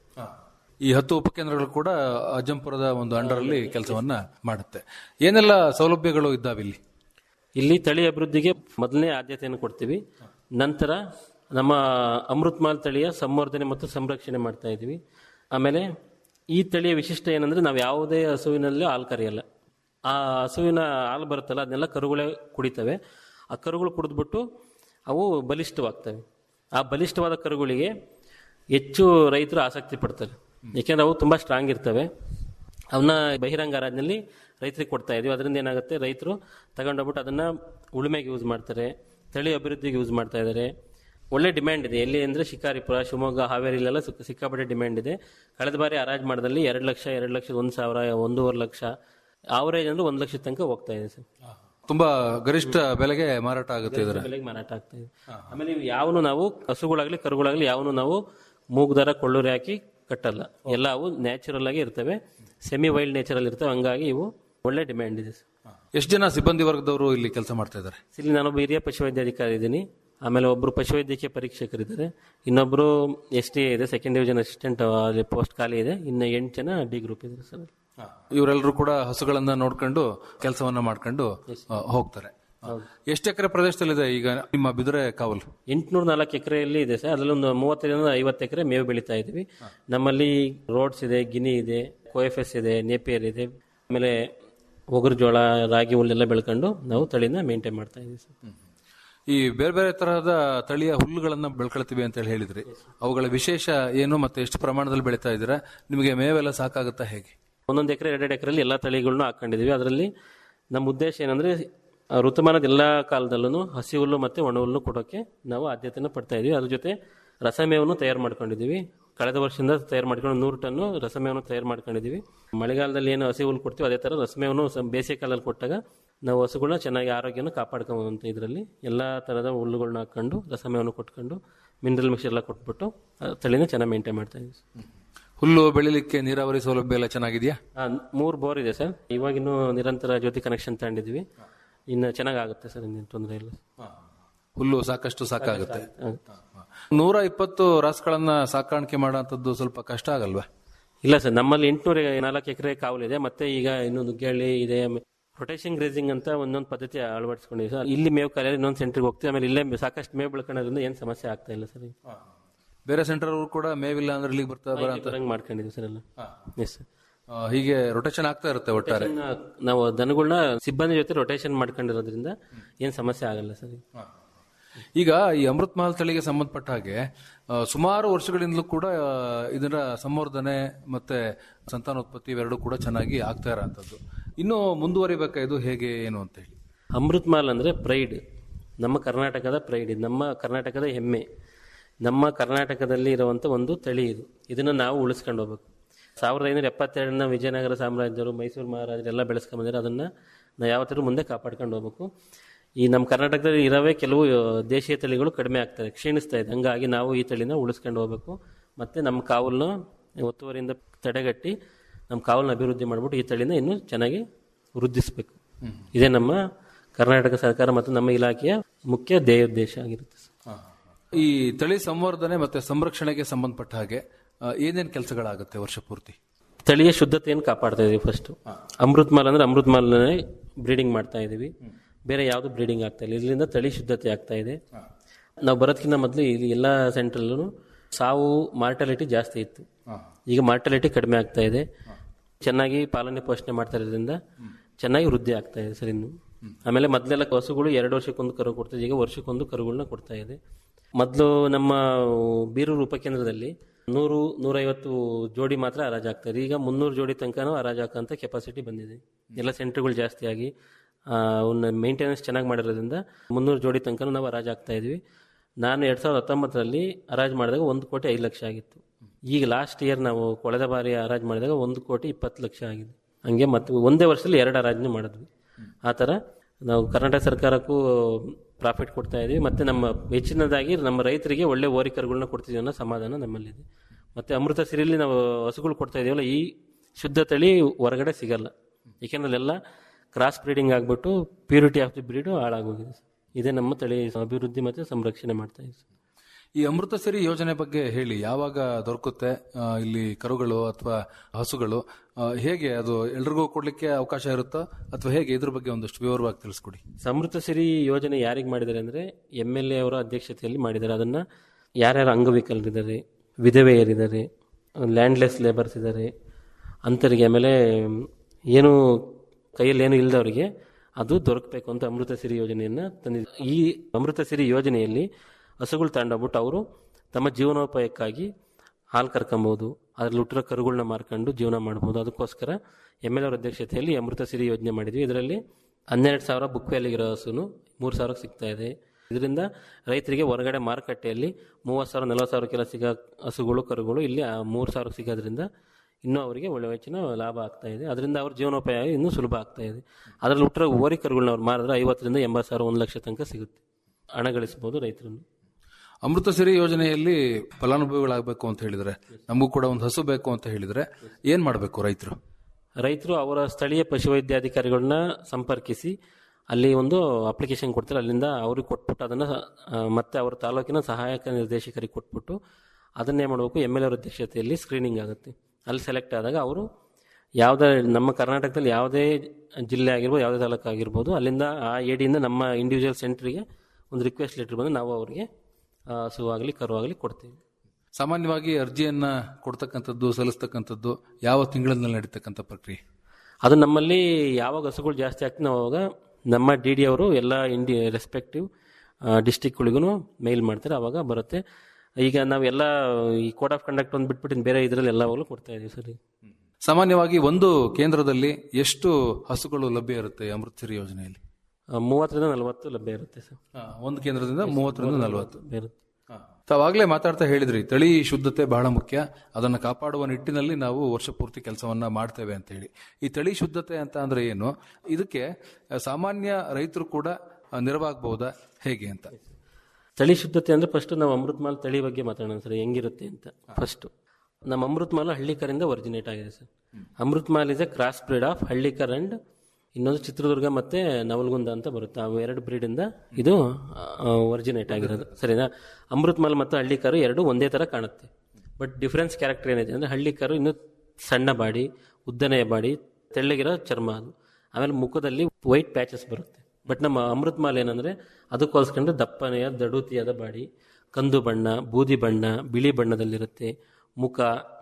ಈ ಹತ್ತು ಉಪಕೇಂದ್ರಗಳು ಕೂಡ ಅಜ್ಜಂಪುರದ ಒಂದು ಅಂಡರ್ ಅಲ್ಲಿ ಕೆಲಸವನ್ನ ಮಾಡುತ್ತೆ ಏನೆಲ್ಲ ಸೌಲಭ್ಯಗಳು ಇದ್ದಾವೆ ಇಲ್ಲಿ ಇಲ್ಲಿ ತಳಿ ಅಭಿವೃದ್ಧಿಗೆ ಮೊದಲನೇ ಆದ್ಯತೆಯನ್ನು ಕೊಡ್ತೀವಿ ನಂತರ ನಮ್ಮ ಅಮೃತ್ ಮಹಲ್ ತಳಿಯ ಸಂವರ್ಧನೆ ಮತ್ತು ಸಂರಕ್ಷಣೆ ಮಾಡ್ತಾ ಇದ್ದೀವಿ ಆಮೇಲೆ ಈ ತಳಿಯ ವಿಶಿಷ್ಟ ಏನಂದ್ರೆ ನಾವು ಯಾವುದೇ ಹಸುವಿನಲ್ಲೂ ಹಾಲು ಕರೆಯಲ್ಲ ಆ ಹಸುವಿನ ಹಾಲು ಬರುತ್ತಲ್ಲ ಅದನ್ನೆಲ್ಲ ಕರುಗಳೇ ಕುಡಿತವೆ ಆ ಕರುಗಳು ಕುಡಿದ್ಬಿಟ್ಟು ಅವು ಬಲಿಷ್ಠವಾಗ್ತವೆ ಆ ಬಲಿಷ್ಠವಾದ ಕರುಗಳಿಗೆ ಹೆಚ್ಚು ರೈತರು ಆಸಕ್ತಿ ಪಡ್ತಾರೆ ಏಕೆಂದ್ರೆ ಅವು ತುಂಬ ಸ್ಟ್ರಾಂಗ್ ಇರ್ತವೆ ಅವನ್ನ ಬಹಿರಂಗ ಹರಾಜಿನಲ್ಲಿ ರೈತರಿಗೆ ಕೊಡ್ತಾ ಇದೀವಿ ಅದರಿಂದ ಏನಾಗುತ್ತೆ ರೈತರು ತಗೊಂಡೋಗ್ಬಿಟ್ಟು ಅದನ್ನ ಉಳುಮೆಗೆ ಯೂಸ್ ಮಾಡ್ತಾರೆ ತಳಿ ಅಭಿವೃದ್ಧಿಗೆ ಯೂಸ್ ಮಾಡ್ತಾ ಇದ್ದಾರೆ ಒಳ್ಳೆ ಡಿಮ್ಯಾಂಡ್ ಇದೆ ಎಲ್ಲಿ ಅಂದರೆ ಶಿಕಾರಿಪುರ ಶಿವಮೊಗ್ಗ ಹಾವೇರಿಲೆಲ್ಲ ಸಿಕ್ಕ- ಸಿಕ್ಕಾಪಟ್ಟೆ ಡಿಮ್ಯಾಂಡ್ ಇದೆ ಕಳೆದ ಬಾರಿ ಹರಾಜು ಮಾಡದಲ್ಲಿ ಎರಡು ಲಕ್ಷ ಎರಡು ಲಕ್ಷದ ಒಂದು ಸಾವಿರ ಒಂದೂವರೆ ಲಕ್ಷ ಆವರೇಜ್ ಅಂದ್ರೆ ಒಂದು ಲಕ್ಷದ ತನಕ ಹೋಗ್ತಾ ಇದೆ ಸರ್ ತುಂಬಾ ಗರಿಷ್ಠ ಬೆಲೆಗೆ ಮಾರಾಟ ಆಗುತ್ತೆ ಇದರ ಬೆಲೆಗೆ ಮಾರಾಟ ಆಗ್ತಾ ಇದೆ ಆಮೇಲೆ ಇವು ಯಾವನು ನಾವು ಹಸುಗಳಾಗ್ಲಿ ಕರುಗಳಾಗ್ಲಿ ಯಾವನು ನಾವು ಮೂಗ್ದಾರ ಕೊಳ್ಳೂರಿ ಹಾಕಿ ಕಟ್ಟಲ್ಲ ಎಲ್ಲ ಅವು ನ್ಯಾಚುರಲ್ ಆಗಿ ಇರ್ತವೆ ಸೆಮಿ ವೈಲ್ಡ್ ನೇಚರಲ್ಲಿ ಇರ್ತವೆ ಹಂಗಾಗಿ ಇವು ಒಳ್ಳೆ ಡಿಮ್ಯಾಂಡ್ ಇದೆ ಸರ್. ಎಷ್ಟು ಜನ ಸಿಬ್ಬಂದಿ ವರ್ಗದವರು ಇಲ್ಲಿ ಕೆಲಸ ಮಾಡ್ತಾ ಇದ್ದಾರೆ ಇಲ್ಲಿ ನಾನೊಬ್ಬ ಹಿರಿಯ ಪಶುವೈದ್ಯಾಧಿಕಾರಿ ಇದ್ದೀನಿ ಆಮೇಲೆ ಒಬ್ಬರು ಪಶುವೈದ್ಯಕೀಯ ಪರೀಕ್ಷಕರಿದ್ದಾರೆ ಇನ್ನೊಬ್ಬರು ಎಸ್ ಟಿ ಇದೆ ಸೆಕೆಂಡ್ ಡಿವಿಷನ್ ಅಸಿಸ್ಟೆಂಟ್ ಅಲ್ಲಿ ಪೋಸ್ಟ್ ಖಾಲಿ ಇದೆ ಇನ್ನು ಎಂಟು ಜನ ಡಿ ಗ್ರೂಪ್ ಇದೆ ಸರ್ ಇವರೆಲ್ಲರೂ ಕೂಡ ಹಸುಗಳನ್ನ ನೋಡ್ಕೊಂಡು ಕೆಲಸವನ್ನ ಮಾಡ್ಕೊಂಡು ಆ, ಹೋಗ್ತಾರೆ ಎಷ್ಟು ಎಕರೆ ಪ್ರದೇಶದಲ್ಲಿದೆ ಈಗ ನಿಮ್ಮ ಬಿದುರೆ ಕಾವಲು ಎಂಟುನೂರ ನಾಲ್ಕು ಎಕರೆಯಲ್ಲಿ ಇದೆ ಸರ್ ಅದರಲ್ಲಿ ಒಂದು ಮೂವತ್ತೈದರಿಂದ ಐವತ್ತು ಎಕರೆ ಮೇವು ಬೆಳೀತಾ ಇದ್ದೀವಿ ನಮ್ಮಲ್ಲಿ ರೋಡ್ಸ್ ಇದೆ ಗಿನಿ ಇದೆ ಕೋಎಫ್ಎಸ್ ಇದೆ ನೇಪಿಯರ್ ಇದೆ ಆಮೇಲೆ ಒಗರು ಜೋಳ ರಾಗಿ ಹುಲ್ಲೆಲ್ಲ ಬೆಳ್ಕೊಂಡು ನಾವು ತಳಿನ ಮೇಂಟೈನ್ ಮಾಡ್ತಾ ಇದ್ದೀವಿ ಸರ್ ಈ ಬೇರೆ ಬೇರೆ ತರಹದ ತಳಿಯ ಹುಲ್ಲುಗಳನ್ನ ಬೆಳ್ಕೊಳ್ತೀವಿ ಅಂತ ಹೇಳಿ ಹೇಳಿದ್ರಿ ಅವುಗಳ ವಿಶೇಷ ಏನು ಮತ್ತೆ ಎಷ್ಟು ಪ್ರಮಾಣದಲ್ಲಿ ಬೆಳೀತಾ ಇದ್ದೀರಾ ನಿಮಗೆ ಮೇವೆಲ್ಲ ಸಾಕಾಗುತ್ತಾ ಹೇಗೆ ಒಂದೊಂದು ಎಕರೆ ಎರಡೆರಡು ಎಕರೆಯಲ್ಲಿ ಎಲ್ಲ ತಳಿಗಳನ್ನು ಹಾಕೊಂಡಿದ್ದೀವಿ ಅದರಲ್ಲಿ ನಮ್ಮ ಉದ್ದೇಶ ಏನಂದ್ರೆ ಆ ಋತುಮಾನದ ಎಲ್ಲ ಕಾಲದಲ್ಲೂ ಹಸಿ ಹುಲ್ಲು ಮತ್ತು ಒಣ ಹುಲ್ಲು ಕೊಡೋಕ್ಕೆ ನಾವು ಆದ್ಯತೆಯನ್ನು ಪಡ್ತಾ ಇದ್ದೀವಿ ಅದ್ರ ಜೊತೆ ರಸಮೇವನ್ನು ತಯಾರು ಮಾಡ್ಕೊಂಡಿದ್ದೀವಿ ಕಳೆದ ವರ್ಷದಿಂದ ತಯಾರು ಮಾಡ್ಕೊಂಡು ನೂರು ಟನ್ನು ರಸಮೇವನ್ನು ತಯಾರು ಮಾಡ್ಕೊಂಡಿದ್ದೀವಿ ಮಳೆಗಾಲದಲ್ಲಿ ಏನು ಹಸಿ ಹುಲ್ಲು ಕೊಡ್ತೀವಿ ಅದೇ ಥರ ರಸಮೇವನ್ನು ಸ- ಬೇಸಿಗೆ ಕಾಲದಲ್ಲಿ ಕೊಟ್ಟಾಗ ನಾವು ಹಸುಗಳನ್ನ ಚೆನ್ನಾಗಿ ಆರೋಗ್ಯನ ಕಾಪಾಡ್ಕೊಂಬಂತ ಇದರಲ್ಲಿ ಎಲ್ಲ ಥರದ ಹುಲ್ಲುಗಳನ್ನ ಹಾಕೊಂಡು ರಸಮೇವನ್ನು ಕೊಟ್ಕೊಂಡು ಮಿನರಲ್ ಮಿಕ್ಸ್ ಎಲ್ಲ ಕೊಟ್ಬಿಟ್ಟು ಆ ತಳಿನ ಚೆನ್ನಾಗಿ ಮೇಂಟೈನ್ ಮಾಡ್ತಾ ಇದ್ದೀವಿ ಹುಲ್ಲು ಬೆಳಿಲಿಕ್ಕೆ ನೀರಾವರಿ ಸೌಲಭ್ಯ ಎಲ್ಲ ಚೆನ್ನಾಗಿದೆಯಾ ಆ, ಮೂರು ಬೋರ್ ಇದೆ ಸರ್ ಇವಾಗಿನ್ನೂ ನಿರಂತರ ಜ್ಯೋತಿ ಕನೆಕ್ಷನ್ ತಗೊಂಡಿದ್ವಿ ಇನ್ನು ಚೆನ್ನಾಗಾಗುತ್ತೆ ಸರ್ ಇನ್ನೇನು ತೊಂದರೆ ಇಲ್ಲ ಹುಲ್ಲು ಸಾಕಷ್ಟು ಸಾಕಾಗುತ್ತೆ ಆಗುತ್ತೆ. ನೂರ ಇಪ್ಪತ್ತು ರಾಸುಗಳನ್ನ ಸಾಕಾಣಿಕೆ ಮಾಡೋಂಥದ್ದು ಸ್ವಲ್ಪ ಕಷ್ಟ ಆಗಲ್ವಾ ಇಲ್ಲ ಸರ್ ನಮ್ಮಲ್ಲಿ ಎಂಟುನೂರ ನಾಲ್ಕು ಎಕರೆ ಕಾವಲಿದೆ ಮತ್ತೆ ಈಗ ಇನ್ನು ನುಗ್ಗೇಹಳ್ಳಿ ಇದೆ ರೊಟೇಷನ್ ಗ್ರೇಸಿಂಗ್ ಅಂತ ಒಂದೊಂದು ಪದ್ಧತಿ ಅಳವಡಿಸ್ಕೊಂಡಿದ್ದೀವಿ ಸರ್ ಇಲ್ಲಿ ಮೇವು ಕಾಲ ಇನ್ನೊಂದು ಸೆಂಟ್ರಿಗೆ ಹೋಗ್ತೀವಿ ಆಮೇಲೆ ಇಲ್ಲೇ ಸಾಕಷ್ಟು ಮೇವು ಬೆಳ್ಕೊಳ್ಳೋದ್ರಿಂದ ಏನು ಸಮಸ್ಯೆ ಆಗ್ತಾ ಇಲ್ಲ ಸರ್ ಬೇರೆ ಸೆಂಟರ್ ಕೂಡ ಮೇವಿಲ್ಲ ಅಂದ್ರೆ ಇಲ್ಲಿಗೆ ಬರ್ತಾ ಬರ ಬರಂಗ್ ಮಾಡ್ಕೊಂಡಿದ್ದೀವಿ ಸರ್ ಎಲ್ಲ ಎಸ್ ಸರ್ ಆ, ಹೀಗೆ ರೊಟೇಷನ್ ಆಗ್ತಾ ಇರುತ್ತೆ ಒಟ್ಟಾರೆ ನಾವು ದನಗಳನ್ನ ಸಿಬ್ಬಂದಿ ಜೊತೆ ರೊಟೇಷನ್ ಮಾಡ್ಕೊಂಡಿರೋದ್ರಿಂದ ಏನು ಸಮಸ್ಯೆ ಆಗಲ್ಲ ಸರ್ ಈಗ ಈ ಅಮೃತ್ ಮಹಲ್ ತಳಿಗೆ ಸಂಬಂಧಪಟ್ಟ ಹಾಗೆ ಆ, ಸುಮಾರು ವರ್ಷಗಳಿಂದಲೂ ಕೂಡ ಆ, ಇದರ ಸಂವರ್ಧನೆ ಮತ್ತೆ ಸಂತಾನೋತ್ಪತ್ತಿ ಇವೆರಡೂ ಕೂಡ ಚೆನ್ನಾಗಿ ಆಗ್ತಾ ಇರೋಂಥದ್ದು ಇನ್ನು ಮುಂದುವರಿಬೇಕಾ ಇದು ಹೇಗೆ ಏನು ಅಂತ ಹೇಳಿ ಅಮೃತ್ ಮಾಲ್ ಅಂದರೆ ಪ್ರೈಡ್ ನಮ್ಮ ಕರ್ನಾಟಕದ ಪ್ರೈಡ್ ಇದು ನಮ್ಮ ಕರ್ನಾಟಕದ ಹೆಮ್ಮೆ ನಮ್ಮ ಕರ್ನಾಟಕದಲ್ಲಿ ಇರುವಂಥ ಒಂದು ತಳಿ ಇದು ಇದನ್ನು ನಾವು ಉಳಿಸ್ಕೊಂಡು ಹೋಗ್ಬೇಕು ಸಾವಿರದ ಐನೂರ ಎಪ್ಪತ್ತೆರಡನ ವಿಜಯನಗರ ಸಾಮ್ರಾಜ್ಯರು ಮೈಸೂರು ಮಹಾರಾಜರೆಲ್ಲ ಬೆಳೆಸ್ಕೊಂಬಂದ್ರೆ ಅದನ್ನು ನಾವು ಯಾವತ್ತೂ ಮುಂದೆ ಕಾಪಾಡ್ಕೊಂಡು ಹೋಗ್ಬೇಕು ಈ ನಮ್ಮ ಕರ್ನಾಟಕದಲ್ಲಿ ಇರೋವೇ ಕೆಲವು ಆ, ದೇಶೀಯ ತಳಿಗಳು ಕಡಿಮೆ ಆಗ್ತದೆ ಕ್ಷೀಣಿಸ್ತಾ ಇದೆ ಹಂಗಾಗಿ ನಾವು ಈ ತಳಿನ ಉಳಿಸ್ಕೊಂಡು ಹೋಗ್ಬೇಕು ಮತ್ತು ನಮ್ಮ ಕಾವಲನ್ನ ಒತ್ತುವರಿಯಿಂದ ತಡೆಗಟ್ಟಿ ನಮ್ಮ ಕಾವಲನ್ನ ಅಭಿವೃದ್ಧಿ ಮಾಡಿಬಿಟ್ಟು ಈ ತಳಿನ ಇನ್ನೂ ಚೆನ್ನಾಗಿ ವೃದ್ಧಿಸಬೇಕು ಇದೇ ನಮ್ಮ ಕರ್ನಾಟಕ ಸರ್ಕಾರ ಮತ್ತು ನಮ್ಮ ಇಲಾಖೆಯ ಮುಖ್ಯ ಧ್ಯೇಯೋದ್ದೇಶ ಆಗಿರುತ್ತೆ ಸರ್. ಈ ತಳಿ ಸಂವರ್ಧನೆ ಮತ್ತೆ ಸಂರಕ್ಷಣೆಗೆ ಸಂಬಂಧಪಟ್ಟ ಹಾಗೆ ಆ, ಏನೇನ್ ಕೆಲಸಗಳಾಗುತ್ತೆ ವರ್ಷ ಪೂರ್ತಿ ತಳಿಯ ಶುದ್ಧತೆಯನ್ನು ಕಾಪಾಡ್ತಾ ಇದೀವಿ ಫಸ್ಟ್ ಅಮೃತ್ ಮಾಲ್ ಅಂದ್ರೆ ಅಮೃತ್ ಮಾಲ್ನೇ ಬ್ರೀಡಿಂಗ್ ಮಾಡ್ತಾ ಇದೀವಿ ಬೇರೆ ಯಾವುದು ಬ್ರೀಡಿಂಗ್ ಆಗ್ತಾ ಇಲ್ಲ ಇದರಿಂದ ತಳಿ ಶುದ್ಧತೆ ಆಗ್ತಾ ಇದೆ ನಾವು ಬರೋದಕ್ಕಿಂತ ಮೊದಲು ಇಲ್ಲಿ ಎಲ್ಲ ಸೆಂಟ್ರಲ್ಲೂ ಸಾವು ಮಾರ್ಟಾಲಿಟಿ ಜಾಸ್ತಿ ಇತ್ತು ಈಗ ಮಾರ್ಟಾಲಿಟಿ ಕಡಿಮೆ ಆಗ್ತಾ ಇದೆ ಚೆನ್ನಾಗಿ ಪಾಲನೆ ಪೋಷಣೆ ಮಾಡ್ತಾ ಇರೋದ್ರಿಂದ ಚೆನ್ನಾಗಿ ವೃದ್ಧಿ ಆಗ್ತಾ ಇದೆ ಸರ್ ಇನ್ನು ಆಮೇಲೆ ಮೊದಲೆಲ್ಲ ಹಸುಗಳು ಎರಡು ವರ್ಷಕ್ಕೊಂದು ಕರು ಕೊಡ್ತಿದೆ ಈಗ ವರ್ಷಕ್ಕೊಂದು ಕರುಗಳನ್ನ ಕೊಡ್ತಾ ಇದೆ ಮೊದಲು ನಮ್ಮ ಬೀರೂರು ಉಪಕೇಂದ್ರದಲ್ಲಿ ನೂರು ನೂರೈವತ್ತು ಜೋಡಿ ಮಾತ್ರ ಹರಾಜಾಗ್ತಾ ಇದೆ ಈಗ ಮುನ್ನೂರು ಜೋಡಿ ತನಕನೂ ಹರಾಜಾಕಂತ ಕೆಪಾಸಿಟಿ ಬಂದಿದೆ ಎಲ್ಲ ಸೆಂಟರ್ಗಳು ಜಾಸ್ತಿ ಆಗಿ ಆ, ಅವನ್ನ ಮೇಂಟೆನೆನ್ಸ್ ಚೆನ್ನಾಗಿ ಮಾಡಿರೋದ್ರಿಂದ ಮುನ್ನೂರು ಜೋಡಿ ತನಕ ನಾವು ಹರಾಜಾಗ್ತಾ ಇದ್ವಿ ನಾನು ಎರಡು ಸಾವಿರದ ಹತ್ತೊಂಬತ್ತರಲ್ಲಿ ಹರಾಜು ಮಾಡಿದಾಗ ಒಂದು ಕೋಟಿ ಐದು ಲಕ್ಷ ಆಗಿತ್ತು ಈಗ ಲಾಸ್ಟ್ ಇಯರ್ ನಾವು ಕೊಳೆದ ಬಾರಿ ಹರಾಜು ಮಾಡಿದಾಗ ಒಂದು ಕೋಟಿ ಇಪ್ಪತ್ತು ಲಕ್ಷ ಆಗಿದೆ ಹಂಗೆ ಮತ್ತು ಒಂದೇ ವರ್ಷದಲ್ಲಿ ಎರಡು ಹರಾಜನ್ನು ಮಾಡಿದ್ವಿ ಆ ಥರ ನಾವು ಕರ್ನಾಟಕ ಸರ್ಕಾರಕ್ಕೂ ಪ್ರಾಫಿಟ್ ಕೊಡ್ತಾ ಇದೀವಿ ಮತ್ತು ನಮ್ಮ ಹೆಚ್ಚಿನದಾಗಿ ನಮ್ಮ ರೈತರಿಗೆ ಒಳ್ಳೆ ಓರಿಕರುಗಳನ್ನ ಕೊಡ್ತಿದ್ದೀವಿ ಅನ್ನೋ ಸಮಾಧಾನ ನಮ್ಮಲ್ಲಿದೆ ಮತ್ತು ಅಮೃತ ಸಿರಿಯಲ್ಲಿ ನಾವು ಹಸುಗಳು ಕೊಡ್ತಾ ಇದೀವಲ್ಲ ಈ ಶುದ್ಧ ತಳಿ ಹೊರಗಡೆ ಸಿಗಲ್ಲ ಏಕೆಂದ್ರೆ ಎಲ್ಲ ಕ್ರಾಸ್ ಬ್ರೀಡಿಂಗ್ ಆಗಿಬಿಟ್ಟು ಪ್ಯೂರಿಟಿ ಆಫ್ ದಿ ಬ್ರೀಡು ಹಾಳಾಗೋಗಿದೆ ಇದೇ ನಮ್ಮ ತಳಿ ಅಭಿವೃದ್ಧಿ ಮತ್ತು ಸಂರಕ್ಷಣೆ ಮಾಡ್ತಾ ಇದ್ದೀವಿ ಈ ಅಮೃತ ಸಿರಿ ಯೋಜನೆ ಬಗ್ಗೆ ಹೇಳಿ ಯಾವಾಗ ದೊರಕುತ್ತೆ ಆ, ಇಲ್ಲಿ ಕರುಗಳು ಅಥವಾ ಹಸುಗಳು ಆ, ಹೇಗೆ ಅದು ಎಲ್ರಿಗೂ ಕೊಡ್ಲಿಕ್ಕೆ ಅವಕಾಶ ಇರುತ್ತಾ ಅಥವಾ ಹೇಗೆ ಇದ್ರ ಬಗ್ಗೆ ಒಂದಷ್ಟು ವಿವರವಾಗಿ ತಿಳಿಸ್ಕೊಡಿ ಸಮೃದ್ಧ ಸಿರಿ ಯೋಜನೆ ಯಾರಿಗೆ ಮಾಡಿದ್ದಾರೆ ಅಂದರೆ ಎಮ್ ಎಲ್ ಎ ಅವರ ಅಧ್ಯಕ್ಷತೆಯಲ್ಲಿ ಮಾಡಿದ್ದಾರೆ ಅದನ್ನು ಯಾರ್ಯಾರು ಅಂಗವಿಕಲರಿದ್ದಾರೆ ವಿಧವೆಯರಿದ್ದಾರೆ ಲ್ಯಾಂಡ್ಲೆಸ್ ಲೇಬರ್ಸ್ ಇದ್ದಾರೆ ಅಂಥವ್ರಿಗೆ ಆಮೇಲೆ ಏನು ಕೈಯಲ್ಲಿ ಏನು ಇಲ್ಲದವರಿಗೆ ಅದು ದೊರಕಬೇಕು ಅಂತ ಅಮೃತ ಸಿರಿ ಯೋಜನೆಯನ್ನು ತಂದಿದೆ ಈ ಅಮೃತ ಸಿರಿ ಯೋಜನೆಯಲ್ಲಿ ಹಸುಗಳು ತಗೊಂಡೋಗ್ಬಿಟ್ಟು ಅವರು ತಮ್ಮ ಜೀವನೋಪಾಯಕ್ಕಾಗಿ ಹಾಲು ಕರ್ಕೊಬೋದು ಅದ್ರಲ್ಲಿ ಹುಟ್ಟಿರೋ ಕರುಗಳನ್ನ ಮಾರ್ಕೊಂಡು ಜೀವನ ಮಾಡ್ಬೋದು ಅದಕ್ಕೋಸ್ಕರ ಎಮ್ ಎಲ್ ಅವರ ಅಧ್ಯಕ್ಷತೆಯಲ್ಲಿ ಅಮೃತ ಸಿರಿ ಯೋಜನೆ ಮಾಡಿದ್ವಿ ಇದರಲ್ಲಿ ಹನ್ನೆರಡು ಸಾವಿರ ಬುಕ್ ವ್ಯಾಲಿಗಿರೋ ಹಸುನು ಮೂರು ಸಾವಿರಕ್ಕೆ ಸಿಗ್ತಾ ಇದೆ ಇದರಿಂದ ರೈತರಿಗೆ ಹೊರಗಡೆ ಮಾರುಕಟ್ಟೆಯಲ್ಲಿ ಮೂವತ್ತು ಸಾವಿರ ನಲವತ್ತು ಸಾವಿರಕ್ಕೆಲ್ಲ ಸಿಗೋ ಹಸುಗಳು ಕರುಗಳು ಇಲ್ಲಿ ಆ ಮೂರು ಸಾವಿರಕ್ಕೆ ಸಿಗೋದ್ರಿಂದ ಇನ್ನೂ ಅವರಿಗೆ ಒಳ್ಳೆ ವೆಚ್ಚನ ಲಾಭ ಆಗ್ತಾ ಇದೆ ಅದರಿಂದ ಅವ್ರ ಜೀವನೋಪಾಯ ಇನ್ನೂ ಸುಲಭ ಆಗ್ತಾ ಇದೆ ಅದರಲ್ಲಿ ಹುಟ್ಟಿರೋ ಓರಿ ಕರುಗಳನ್ನ ಅವ್ರು ಮಾರಿದ್ರೆ ಐವತ್ತರಿಂದ ಎಂಬತ್ತು ಸಾವಿರ ಒಂದು ಲಕ್ಷ ತನಕ ಸಿಗುತ್ತೆ ಹಣ ಗಳಿಸ್ಬೋದು ರೈತರನ್ನು ಅಮೃತ ಸಿರಿ ಯೋಜನೆಯಲ್ಲಿ ಫಲಾನುಭವಿಗಳಾಗಬೇಕು ಅಂತ ಹೇಳಿದ್ರೆ ನಮಗೂ ಕೂಡ ಒಂದು ಹಸು ಬೇಕು ಅಂತ ಹೇಳಿದ್ರೆ ಏನ್ ಮಾಡಬೇಕು ರೈತರು ರೈತರು ಅವರ ಸ್ಥಳೀಯ ಪಶುವೈದ್ಯಾಧಿಕಾರಿಗಳನ್ನ ಸಂಪರ್ಕಿಸಿ ಅಲ್ಲಿ ಒಂದು ಅಪ್ಲಿಕೇಶನ್ ಕೊಡ್ತಾರೆ ಅಲ್ಲಿಂದ ಅವ್ರಿಗೆ ಕೊಟ್ಬಿಟ್ಟು ಅದನ್ನು ಮತ್ತೆ ಅವರ ತಾಲೂಕಿನ ಸಹಾಯಕ ನಿರ್ದೇಶಕರಿಗೆ ಕೊಟ್ಬಿಟ್ಟು ಅದನ್ನೇ ಮಾಡಬೇಕು ಎಮ್ ಎಲ್ ಅವರ ಅಧ್ಯಕ್ಷತೆಯಲ್ಲಿ ಸ್ಕ್ರೀನಿಂಗ್ ಆಗುತ್ತೆ ಅಲ್ಲಿ ಸೆಲೆಕ್ಟ್ ಆದಾಗ ಅವರು ಯಾವುದೇ ನಮ್ಮ ಕರ್ನಾಟಕದಲ್ಲಿ ಯಾವುದೇ ಜಿಲ್ಲೆ ಆಗಿರ್ಬೋದು ಯಾವುದೇ ತಾಲೂಕು ಆಗಿರ್ಬೋದು ಅಲ್ಲಿಂದ ಆ ಎಡಿಯಿಂದ ನಮ್ಮ ಇಂಡಿವಿಜುವಲ್ ಸೆಂಟ್ರಿಗೆ ಒಂದು ರಿಕ್ವೆಸ್ಟ್ ಲೆಟರ್ ಬಂದು ನಾವು ಅವರಿಗೆ ಆ, ಹಸು ಆಗಲಿ ಕರು ಆಗಲಿ ಕೊಡ್ತೀವಿ ಸಾಮಾನ್ಯವಾಗಿ ಅರ್ಜಿಯನ್ನ ಕೊಡ್ತಕ್ಕಂಥದ್ದು ಸಲ್ಲಿಸ್ತಕ್ಕಂಥದ್ದು ಯಾವ ತಿಂಗಳಿನಲ್ಲಿ ನಡೀತಕ್ಕಂಥ ಪ್ರಕ್ರಿಯೆ ಅದು ನಮ್ಮಲ್ಲಿ ಯಾವಾಗ ಹಸುಗಳು ಜಾಸ್ತಿ ಆಗ್ತದೆ ನಾವು ಅವಾಗ ನಮ್ಮ ಡಿ ಡಿ ಅವರು ಎಲ್ಲ ಇಂಡಿ ರೆಸ್ಪೆಕ್ಟಿವ್ ಡಿಸ್ಟಿಕ್ಗಳಿಗೂ ಮೇಲ್ ಮಾಡ್ತಾರೆ ಅವಾಗ ಬರುತ್ತೆ ಈಗ ನಾವೆಲ್ಲ ಈ ಕೋಡ್ ಆಫ್ ಕಂಡಕ್ಟ್ ಒಂದು ಬಿಟ್ಬಿಟ್ಟು ಬೇರೆ ಇದರಲ್ಲಿ ಎಲ್ಲವಾಗಲೂ ಕೊಡ್ತಾ ಇದೀವಿ ಸರ್ ಸಾಮಾನ್ಯವಾಗಿ ಒಂದು ಕೇಂದ್ರದಲ್ಲಿ ಎಷ್ಟು ಹಸುಗಳು ಲಭ್ಯ ಇರುತ್ತೆ ಈ ಅಮೃತ್ ಯೋಜನೆಯಲ್ಲಿ ಆ, ಮೂವತ್ತರಿಂದ ನಲವತ್ತು ಲಭ್ಯ ಇರುತ್ತೆ ಸರ್ ಆ, ಒಂದು ಕೇಂದ್ರದಿಂದ ಮೂವತ್ತರಿಂದ ನಲವತ್ತು ಇರುತ್ತೆ ತಾವಾಗಲೇ ಮಾತಾಡ್ತಾ ಹೇಳಿದ್ರಿ ತಳಿ ಶುದ್ಧತೆ ಬಹಳ ಮುಖ್ಯ ಅದನ್ನು ಕಾಪಾಡುವ ನಿಟ್ಟಿನಲ್ಲಿ ನಾವು ವರ್ಷ ಪೂರ್ತಿ ಕೆಲಸವನ್ನ ಮಾಡ್ತೇವೆ ಅಂತ ಹೇಳಿ ಈ ತಳಿ ಶುದ್ಧತೆ ಅಂತ ಅಂದ್ರೆ ಏನು ಇದಕ್ಕೆ ಆ, ಸಾಮಾನ್ಯ ರೈತರು ಕೂಡ ಆ, ನೆರವಾಗಬಹುದಾ ಹೇಗೆ ಅಂತ ತಳಿ ಶುದ್ಧತೆ ಅಂದ್ರೆ ಫಸ್ಟ್ ನಾವು ಅಮೃತ್ ಮಾಲ್ ತಳಿ ಬಗ್ಗೆ ಮಾತಾಡೋಣ ಸರ್ ಹೆಂಗಿರುತ್ತೆ ಅಂತ ಫಸ್ಟ್ ನಮ್ಮ ಅಮೃತ್ ಮಾಲ್ ಹಳ್ಳಿಕರಿಂದ ಒರಿಜಿನೇಟ್ ಆಗಿದೆ sir Amrit Mahal is a cross breed of Hallikar and ಇನ್ನೊಂದು ಚಿತ್ರದುರ್ಗ ಮತ್ತೆ ನವಲ್ಗುಂದ ಅಂತ ಬರುತ್ತೆ ಅವು ಎರಡು breed ಇಂದ ಇದು ಒರಿಜಿನೇಟ್ ಆಗಿರೋದು ಸರಿನಾ ಅಮೃತ್ ಮಾಲ್ ಮತ್ತು ಹಳ್ಳಿಕರು ಎರಡು ಒಂದೇ ತರ ಕಾಣುತ್ತೆ ಬಟ್ ಡಿಫ್ರೆನ್ಸ್ ಕ್ಯಾರೆಕ್ಟರ್ ಏನಿದೆ ಅಂದ್ರೆ ಹಳ್ಳಿಕರು ಇನ್ನು ಸಣ್ಣ ಬಾಡಿ ಉದ್ದನೆಯ ಬಾಡಿ ತೆಳ್ಳಗಿರೋ ಚರ್ಮ ಅದು ಆಮೇಲೆ ಮುಖದಲ್ಲಿ ವೈಟ್ ಪ್ಯಾಚಸ್ ಬರುತ್ತೆ ಬಟ್ ನಮ್ಮ ಅಮೃತ್ ಮಾಲ್ ಏನಂದ್ರೆ ಅದಕ್ಕೋಸ್ಕರ ದಪ್ಪನೆಯ ದಡುತಿಯಾದ ಬಾಡಿ ಕಂದು ಬಣ್ಣ ಬೂದಿ ಬಣ್ಣ ಬಿಳಿ ಬಣ್ಣದಲ್ಲಿರುತ್ತೆ ಮುಖ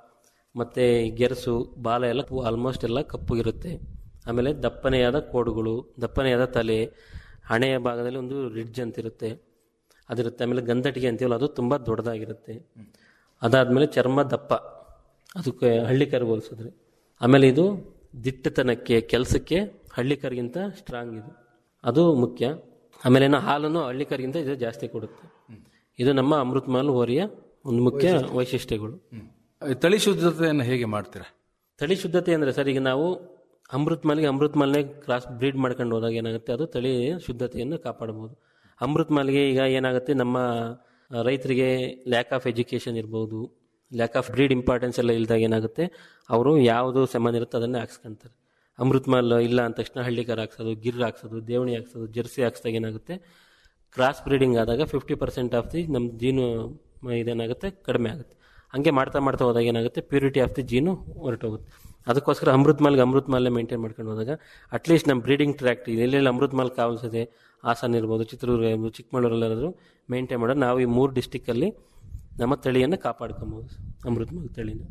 ಮತ್ತೆ ಗೆರಸು ಬಾಲ ಎಲ್ಲ ಆಲ್ಮೋಸ್ಟ್ ಎಲ್ಲ ಕಪ್ಪುಗಿರುತ್ತೆ ಆಮೇಲೆ ದಪ್ಪನೆಯಾದ ಕೋಡುಗಳು ದಪ್ಪನೆಯಾದ ತಲೆ ಹಣೆಯ ಭಾಗದಲ್ಲಿ ಒಂದು ರಿಡ್ಜ್ ಅಂತಿರುತ್ತೆ ಅದಿರುತ್ತೆ ಆಮೇಲೆ ಗಂಧಟಿಗೆ ಅಂತೀವಲ್ಲ ಅದು ತುಂಬ ದೊಡ್ಡದಾಗಿರುತ್ತೆ ಅದಾದಮೇಲೆ ಚರ್ಮ ದಪ್ಪ ಅದಕ್ಕೆ ಹಳ್ಳಿಕರ್ಗೆ ಹೋಲಿಸಿದ್ರೆ ಆಮೇಲೆ ಇದು ದಿಟ್ಟತನಕ್ಕೆ ಕೆಲಸಕ್ಕೆ ಹಳ್ಳಿಕರ್ಗಿಂತ ಸ್ಟ್ರಾಂಗ್ ಇದು ಅದು ಮುಖ್ಯ ಆಮೇಲೆ ಏನೋ ಹಾಲನ್ನು ಹಳ್ಳಿಕರ್ಗಿಂತ ಇದು ಜಾಸ್ತಿ ಕೊಡುತ್ತೆ ಇದು ನಮ್ಮ ಅಮೃತ್ ಮಾಲ್ ಹೋರಿಯ ಒಂದು ಮುಖ್ಯ ವೈಶಿಷ್ಟ್ಯಗಳು ಈ ತಳಿ ಶುದ್ಧತೆಯನ್ನು ಹೇಗೆ ಮಾಡ್ತೀರಾ ತಳಿ ಶುದ್ಧತೆ ಅಂದರೆ ಸರ್ ಈಗ ನಾವು ಅಮೃತ್ ಮಾಲಿಗೆ ಅಮೃತ್ ಮಾಲ್ನೇ ಕ್ರಾಸ್ ಬ್ರೀಡ್ ಮಾಡ್ಕೊಂಡು ಹೋದಾಗ ಏನಾಗುತ್ತೆ ಅದು ತಳಿ ಶುದ್ಧತೆಯನ್ನು ಕಾಪಾಡಬಹುದು ಅಮೃತ್ ಮಾಲಿಗೆ ಈಗ ಏನಾಗುತ್ತೆ ನಮ್ಮ ಆ, ರೈತರಿಗೆ ಲ್ಯಾಕ್ ಆಫ್ ಎಜುಕೇಷನ್ ಇರ್ಬೋದು ಲ್ಯಾಕ್ ಆಫ್ ಬ್ರೀಡ್ ಇಂಪಾರ್ಟೆನ್ಸ್ ಎಲ್ಲ ಇಲ್ದಾಗ ಏನಾಗುತ್ತೆ ಅವರು ಯಾವುದು ಸಂಬಂಧ ಇರುತ್ತೆ ಅದನ್ನೇ ಹಾಕ್ಸ್ಕೊಂತಾರೆ ಅಮೃತ್ ಮಾಲ್ ಇಲ್ಲ ಅಂದ ತಕ್ಷಣ ಹಳ್ಳಿಕರ್ ಹಾಕ್ಸೋದು ಗಿರ್ ಹಾಕ್ಸೋದು ದೇವಣಿ ಹಾಕ್ಸೋದು ಜರ್ಸಿ ಹಾಕ್ಸ್ದಾಗ ಏನಾಗುತ್ತೆ ಕ್ರಾಸ್ ಬ್ರೀಡಿಂಗ್ ಆದಾಗ ಫಿಫ್ಟಿ ಪರ್ಸೆಂಟ್ ಆಫ್ ದಿ ನಮ್ಮ ಜೀನು ಮ- ಇದೇನಾಗುತ್ತೆ ಕಡಿಮೆ ಆಗುತ್ತೆ ಹಂಗೆ ಮಾಡ್ತಾ ಮಾಡ್ತಾ ಹೋದಾಗ ಏನಾಗುತ್ತೆ ಪ್ಯೂರಿಟಿ ಆಫ್ ದಿ ಜೀನು ಹೊರಟೋಗುತ್ತೆ ಅದಕ್ಕೋಸ್ಕರ ಅಮೃತ್ ಮಾಲ್ಗೆ ಅಮೃತ್ ಮಾಲ್ನೇ ಮೇಂಟೈನ್ ಮಾಡ್ಕೊಂಡು ಹೋದಾಗ ಅಟ್ಲೀಸ್ಟ್ ನಮ್ಮ ಬ್ರೀಡಿಂಗ್ ಟ್ರ್ಯಾಕ್ಟ್ ಎಲ್ಲೆಲ್ಲಿ ಅಮೃತ್ ಮಾಲ್ ಕಾವಲ್ಸಿದೆ ಹಾಸನ ಇರ್ಬೋದು ಚಿತ್ರದುರ್ಗ ಇರ್ಬೋದು ಚಿಕ್ಕಮಗಳೂರಲ್ಲಾದ್ರೂ ಮೇಂಟೈನ್ ಮಾಡೋದು ನಾವು ಈ ಮೂರು ಡಿಸ್ಟಿಕ್ಕಲ್ಲಿ ನಮ್ಮ ತಳಿಯನ್ನು ಕಾಪಾಡ್ಕೊಬೋದು ಅಮೃತ್ ಮಾಲ್ ತಳಿನ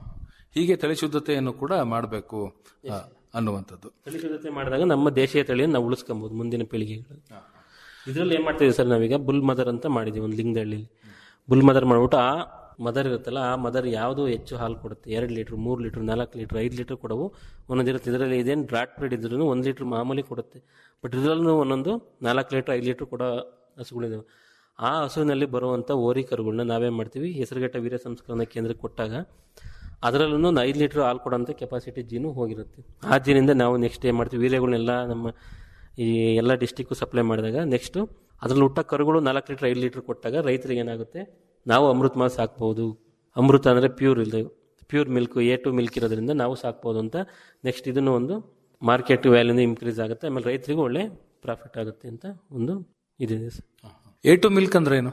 ಹೀಗೆ ತಳಿ ಶುದ್ಧತೆಯನ್ನು ಕೂಡ ಮಾಡಬೇಕು ಅನ್ನುವಂಥದ್ದು ತಳಿ ಶುದ್ಧತೆ ಮಾಡಿದಾಗ ನಮ್ಮ ದೇಶೀಯ ತಳಿಯನ್ನು ನಾವು ಉಳಿಸ್ಕೊಬೋದು ಮುಂದಿನ ಪೀಳಿಗೆಗಳು ಇದರಲ್ಲಿ ಏನು ಮಾಡ್ತೀವಿ ಸರ್ ನಾವೀಗ ಬುಲ್ ಮದರ್ ಅಂತ ಮಾಡಿದ್ದೀವಿ ಒಂದು ಲಿಂಗದಳ್ಳಿಲಿ ಬುಲ್ ಮದರ್ ಮಾಡ್ಬಿಟ್ಟು ಆ ಮದರ್ ಇರುತ್ತಲ್ಲ ಆ ಮದರ್ ಯಾವುದು ಹೆಚ್ಚು ಹಾಲು ಕೊಡುತ್ತೆ ಎರಡು ಲೀಟ್ರ್ ಮೂರು ಲೀಟ್ರ್ ನಾಲ್ಕು ಲೀಟ್ರ್ ಐದು ಲೀಟ್ರ್ ಕೊಡವು ಒಂದೊಂದು ಇರುತ್ತೆ ಇದರಲ್ಲಿ ಇದೇನು ಡ್ರಾಟ್ ಬ್ರೀಡ್ ಇದ್ರೂ ಒಂದು ಲೀಟ್ರ್ ಮಾಮೂಲಿ ಕೊಡುತ್ತೆ ಬಟ್ ಇದರಲ್ಲೂ ಒಂದೊಂದು ನಾಲ್ಕು ಲೀಟ್ರ್ ಐದು ಲೀಟ್ರ್ ಕೊಡೋ ಹಸುಗಳಿದಾವೆ ಆ ಹಸುವಿನಲ್ಲಿ ಬರುವಂಥ ಓರಿ ಕರುಗಳನ್ನ ನಾವೇನು ಮಾಡ್ತೀವಿ ಹೆಸರುಘಟ್ಟ ವೀರ್ಯ ಸಂಸ್ಕರಣಾ ಕೇಂದ್ರಕ್ಕೆ ಕೊಟ್ಟಾಗ ಅದರಲ್ಲೂ ಒಂದು ಐದು ಲೀಟ್ರ್ ಹಾಲು ಕೊಡೋಂಥ ಕೆಪಾಸಿಟಿ ಜೀನು ಹೋಗಿರುತ್ತೆ ಆ ಜೀನಿಂದ ನಾವು ನೆಕ್ಸ್ಟ್ ಏನು ಮಾಡ್ತೀವಿ ವೀರ್ಯಗಳನ್ನೆಲ್ಲ ನಮ್ಮ ಈ ಎಲ್ಲ ಡಿಸ್ಟಿಕ್ಕು ಸಪ್ಲೈ ಮಾಡಿದಾಗ ನೆಕ್ಸ್ಟು ಅದ್ರಲ್ಲಿ ಹುಟ್ಟ ಕರುಗಳು ನಾಲ್ಕು ಲೀಟ್ರ್ ಐದು ಲೀಟ್ರ್ ಕೊಟ್ಟಾಗ ರೈತರಿಗೆ ಏನಾಗುತ್ತೆ ನಾವು ಅಮೃತ್ ಮಾಲ್ ಸಾಕ್ಬೋದು ಅಮೃತ ಅಂದರೆ ಪ್ಯೂರ್ ಇಲ್ಲ pure milk A two milk ಇರೋದ್ರಿಂದ ನಾವು ಸಾಕ್ಬೋದು ಅಂತ ನೆಕ್ಸ್ಟ್ ಇದನ್ನು ಒಂದು ಮಾರ್ಕೆಟ್ ವ್ಯಾಲ್ಯೂನು ಇನ್ಕ್ರೀಸ್ ಆಗುತ್ತೆ ಆಮೇಲೆ ರೈತರಿಗೂ ಒಳ್ಳೆ ಪ್ರಾಫಿಟ್ ಆಗುತ್ತೆ ಅಂತ ಒಂದು ಇದಿದೆ ಸರ್ ಎ ಟು ಮಿಲ್ಕ್ ಅಂದ್ರೆ ಏನು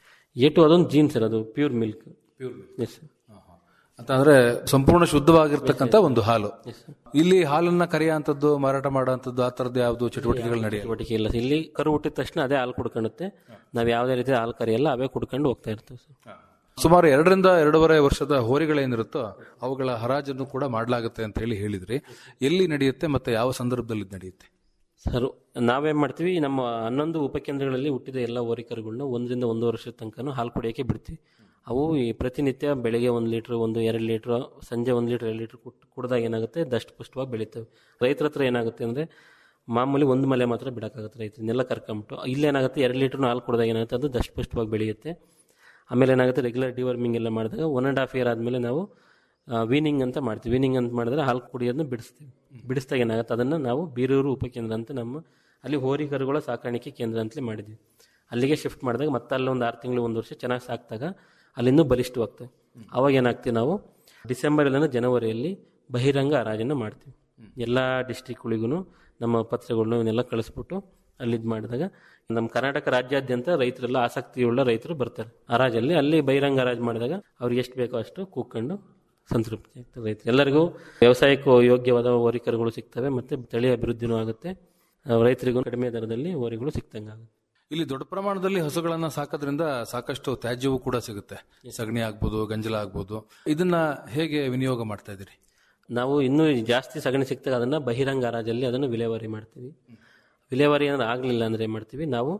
ಎ ಟು ಅದೊಂದು ಜೀನ್ಸ್ ಸರ್ ಅದು ಪ್ಯೂರ್ ಮಿಲ್ಕ್ ಎಸ್ ಸರ್ ಅಂತ ಅಂದ್ರೆ ಸಂಪೂರ್ಣ ಶುದ್ಧವಾಗಿರ್ತಕ್ಕಂಥ ಒಂದು ಹಾಲು ಇಲ್ಲಿ ಹಾಲನ್ನ ಕರೆಯುವಂಥದ್ದು ಮಾರಾಟ ಮಾಡುವಂಥದ್ದು ಆ ಥರದ್ದು ಯಾವುದು ಚಟುವಟಿಕೆಗಳು ನಡೆಯಲ್ಲ ಚಟುವಟಿಕೆ ಇಲ್ಲ ಸರ್ ಇಲ್ಲಿ ಕರು ಹುಟ್ಟಿದ ತಕ್ಷಣ ಅದೇ ಹಾಲು ಕುಡ್ಕೊಳ್ಳುತ್ತೆ ನಾವು ಯಾವುದೇ ರೀತಿ ಹಾಲು ಕರೆಯಲ್ಲ ಅವೇ ಕುಡ್ಕೊಂಡು ಹೋಗ್ತಾ ಇರ್ತೇವೆ ಸರ್ ಸುಮಾರು ಎರಡರಿಂದ ಎರಡೂವರೆ ವರ್ಷದ ಹೋರಿಗಳೇನಿರುತ್ತೋ ಅವುಗಳ ಹರಾಜನ್ನು ಕೂಡ ಮಾಡಲಾಗುತ್ತೆ ಅಂತ ಹೇಳಿ ಹೇಳಿದ್ರಿ ಎಲ್ಲಿ ನಡೆಯುತ್ತೆ ಮತ್ತೆ ಯಾವ ಸಂದರ್ಭದಲ್ಲಿ ಇದ್ ನಡೆಯುತ್ತೆ ಸರ್ ನಾವೇನ್ ಮಾಡ್ತೀವಿ ನಮ್ಮ ಹನ್ನೊಂದು ಉಪಕೇಂದ್ರಗಳಲ್ಲಿ ಹುಟ್ಟಿದ ಎಲ್ಲ ಹೋರಿಕರುಗಳನ್ನ ಒಂದರಿಂದ ಒಂದು ವರ್ಷದ ತನಕನೂ ಹಾಲು ಕುಡಿಯೋಕೆ ಬಿಡ್ತೀವಿ ಅವು ಈ ಪ್ರತಿನಿತ್ಯ ಬೆಳಿಗ್ಗೆ ಒಂದು ಲೀಟ್ರ್ ಒಂದು ಎರಡು ಲೀಟ್ರ್ ಸಂಜೆ ಒಂದು ಲೀಟ್ರ್ ಎರಡು ಲೀಟ್ರ್ ಕುಡಿದಾಗ ಏನಾಗುತ್ತೆ ದಷ್ಟಪುಷ್ಟವಾಗಿ ಬೆಳೀತವೆ ರೈತರ ಹತ್ರ ಏನಾಗುತ್ತೆ ಅಂದರೆ ಮಾಮೂಲಿ ಒಂದು ಮಲೆ ಮಾತ್ರ ಬಿಡೋಕ್ಕಾಗುತ್ತೆ ರೈತರನ್ನೆಲ್ಲ ಕರ್ಕೊಂಬಿಟ್ಟು ಇಲ್ಲೇನಾಗುತ್ತೆ ಎರಡು ಲೀಟ್ರ್ ಹಾಲು ಕುಡಿದಾಗ ಏನಾಗುತ್ತೆ ಅದು ದಷ್ಟಪುಷ್ಟವಾಗಿ ಬೆಳೆಯುತ್ತೆ ಆಮೇಲೆ ಏನಾಗುತ್ತೆ ರೆಗ್ಯುಲರ್ ಡಿವರ್ಮಿಂಗ್ ಎಲ್ಲ ಮಾಡಿದಾಗ ಒನ್ ಆ್ಯಂಡ್ ಹಾಫ್ ಇಯರ್ ಆದಮೇಲೆ ನಾವು ವೀನಿಂಗ್ ಅಂತ ಮಾಡ್ತೀವಿ ವೀನಿಂಗ್ ಅಂತ ಮಾಡಿದ್ರೆ ಹಾಲು ಕುಡಿಯೋದನ್ನ ಬಿಡಿಸ್ತೀವಿ ಬಿಡಿಸಿದಾಗ ಏನಾಗುತ್ತೆ ಅದನ್ನು ನಾವು ಬೀರೂರು ಉಪಕೇಂದ್ರ ಅಂತ ನಮ್ಮ ಅಲ್ಲಿ ಹೋರಿಕರುಗಳ ಸಾಕಾಣಿಕೆ ಕೇಂದ್ರ ಅಂತಲೇ ಮಾಡಿದ್ವಿ ಅಲ್ಲಿಗೆ ಶಿಫ್ಟ್ ಮಾಡಿದಾಗ ಮತ್ತೆ ಅಲ್ಲಿ ಒಂದು ಆರು ತಿಂಗಳು ಒಂದು ವರ್ಷ ಚೆನ್ನಾಗಿ ಸಾಕಿದಾಗ ಅಲ್ಲಿಂದ ಬಲಿಷ್ಠವಾಗ್ತವೆ ಅವಾಗ ಏನಾಗ್ತೀವಿ ನಾವು ಡಿಸೆಂಬರ್ ಇಲ್ಲ ಜನವರಿಯಲ್ಲಿ ಬಹಿರಂಗ ಹರಾಜನ್ನು ಮಾಡ್ತೀವಿ ಎಲ್ಲ ಡಿಸ್ಟಿಕ್ಗಳಿಗೂ ನಮ್ಮ ಪತ್ರಗಳನ್ನ ಇವನ್ನೆಲ್ಲ ಕಳಿಸ್ಬಿಟ್ಟು ಅಲ್ಲಿ ಇದು ಮಾಡಿದಾಗ ನಮ್ಮ ಕರ್ನಾಟಕ ರಾಜ್ಯಾದ್ಯಂತ ರೈತರೆಲ್ಲ ಆಸಕ್ತಿಯುಳ್ಳ ರೈತರು ಬರ್ತಾರೆ ಹರಾಜಲ್ಲಿ ಅಲ್ಲಿ ಬಹಿರಂಗ ಹರಾಜು ಮಾಡಿದಾಗ ಅವ್ರಿಗೆ ಎಷ್ಟು ಬೇಕೋ ಅಷ್ಟು ಕೂತ್ಕೊಂಡು ಸಂತೃಪ್ತಿ ಆಗ್ತದೆ ರೈತರು ಎಲ್ಲರಿಗೂ ವ್ಯವಸಾಯಕ್ಕೂ ಯೋಗ್ಯವಾದ ಹೋರಿಕರುಗಳು ಸಿಗ್ತವೆ ಮತ್ತೆ ತಳಿ ಅಭಿವೃದ್ಧಿನೂ ಆಗುತ್ತೆ ಆ, ರೈತರಿಗೂ ಕಡಿಮೆ ದರದಲ್ಲಿ ಹೋರಿಗಳು ಸಿಕ್ತಂಗೆ ಆಗುತ್ತೆ ಇಲ್ಲಿ ದೊಡ್ಡ ಪ್ರಮಾಣದಲ್ಲಿ ಹಸುಗಳನ್ನ ಸಾಕೋದ್ರಿಂದ ಸಾಕಷ್ಟು ತ್ಯಾಜ್ಯವೂ ಕೂಡ ಸಿಗುತ್ತೆ ಸಗಣಿ ಆಗ್ಬೋದು ಗಂಜಲ ಆಗ್ಬೋದು ಇದನ್ನ ಹೇಗೆ ವಿನಿಯೋಗ ಮಾಡ್ತಾ ಇದ್ದೀರಿ ನಾವು ಇನ್ನೂ ಜಾಸ್ತಿ ಸಗಣಿ ಸಿಕ್ತಾಗ ಅದನ್ನು ಬಹಿರಂಗ ಹರಾಜಲ್ಲಿ ಅದನ್ನು ವಿಲೇವಾರಿ ಮಾಡ್ತೀವಿ ವಿಲೇವಾರಿ ಏನಾದ್ರು ಆಗಲಿಲ್ಲ ಅಂದರೆ ಏನು ಮಾಡ್ತೀವಿ ನಾವು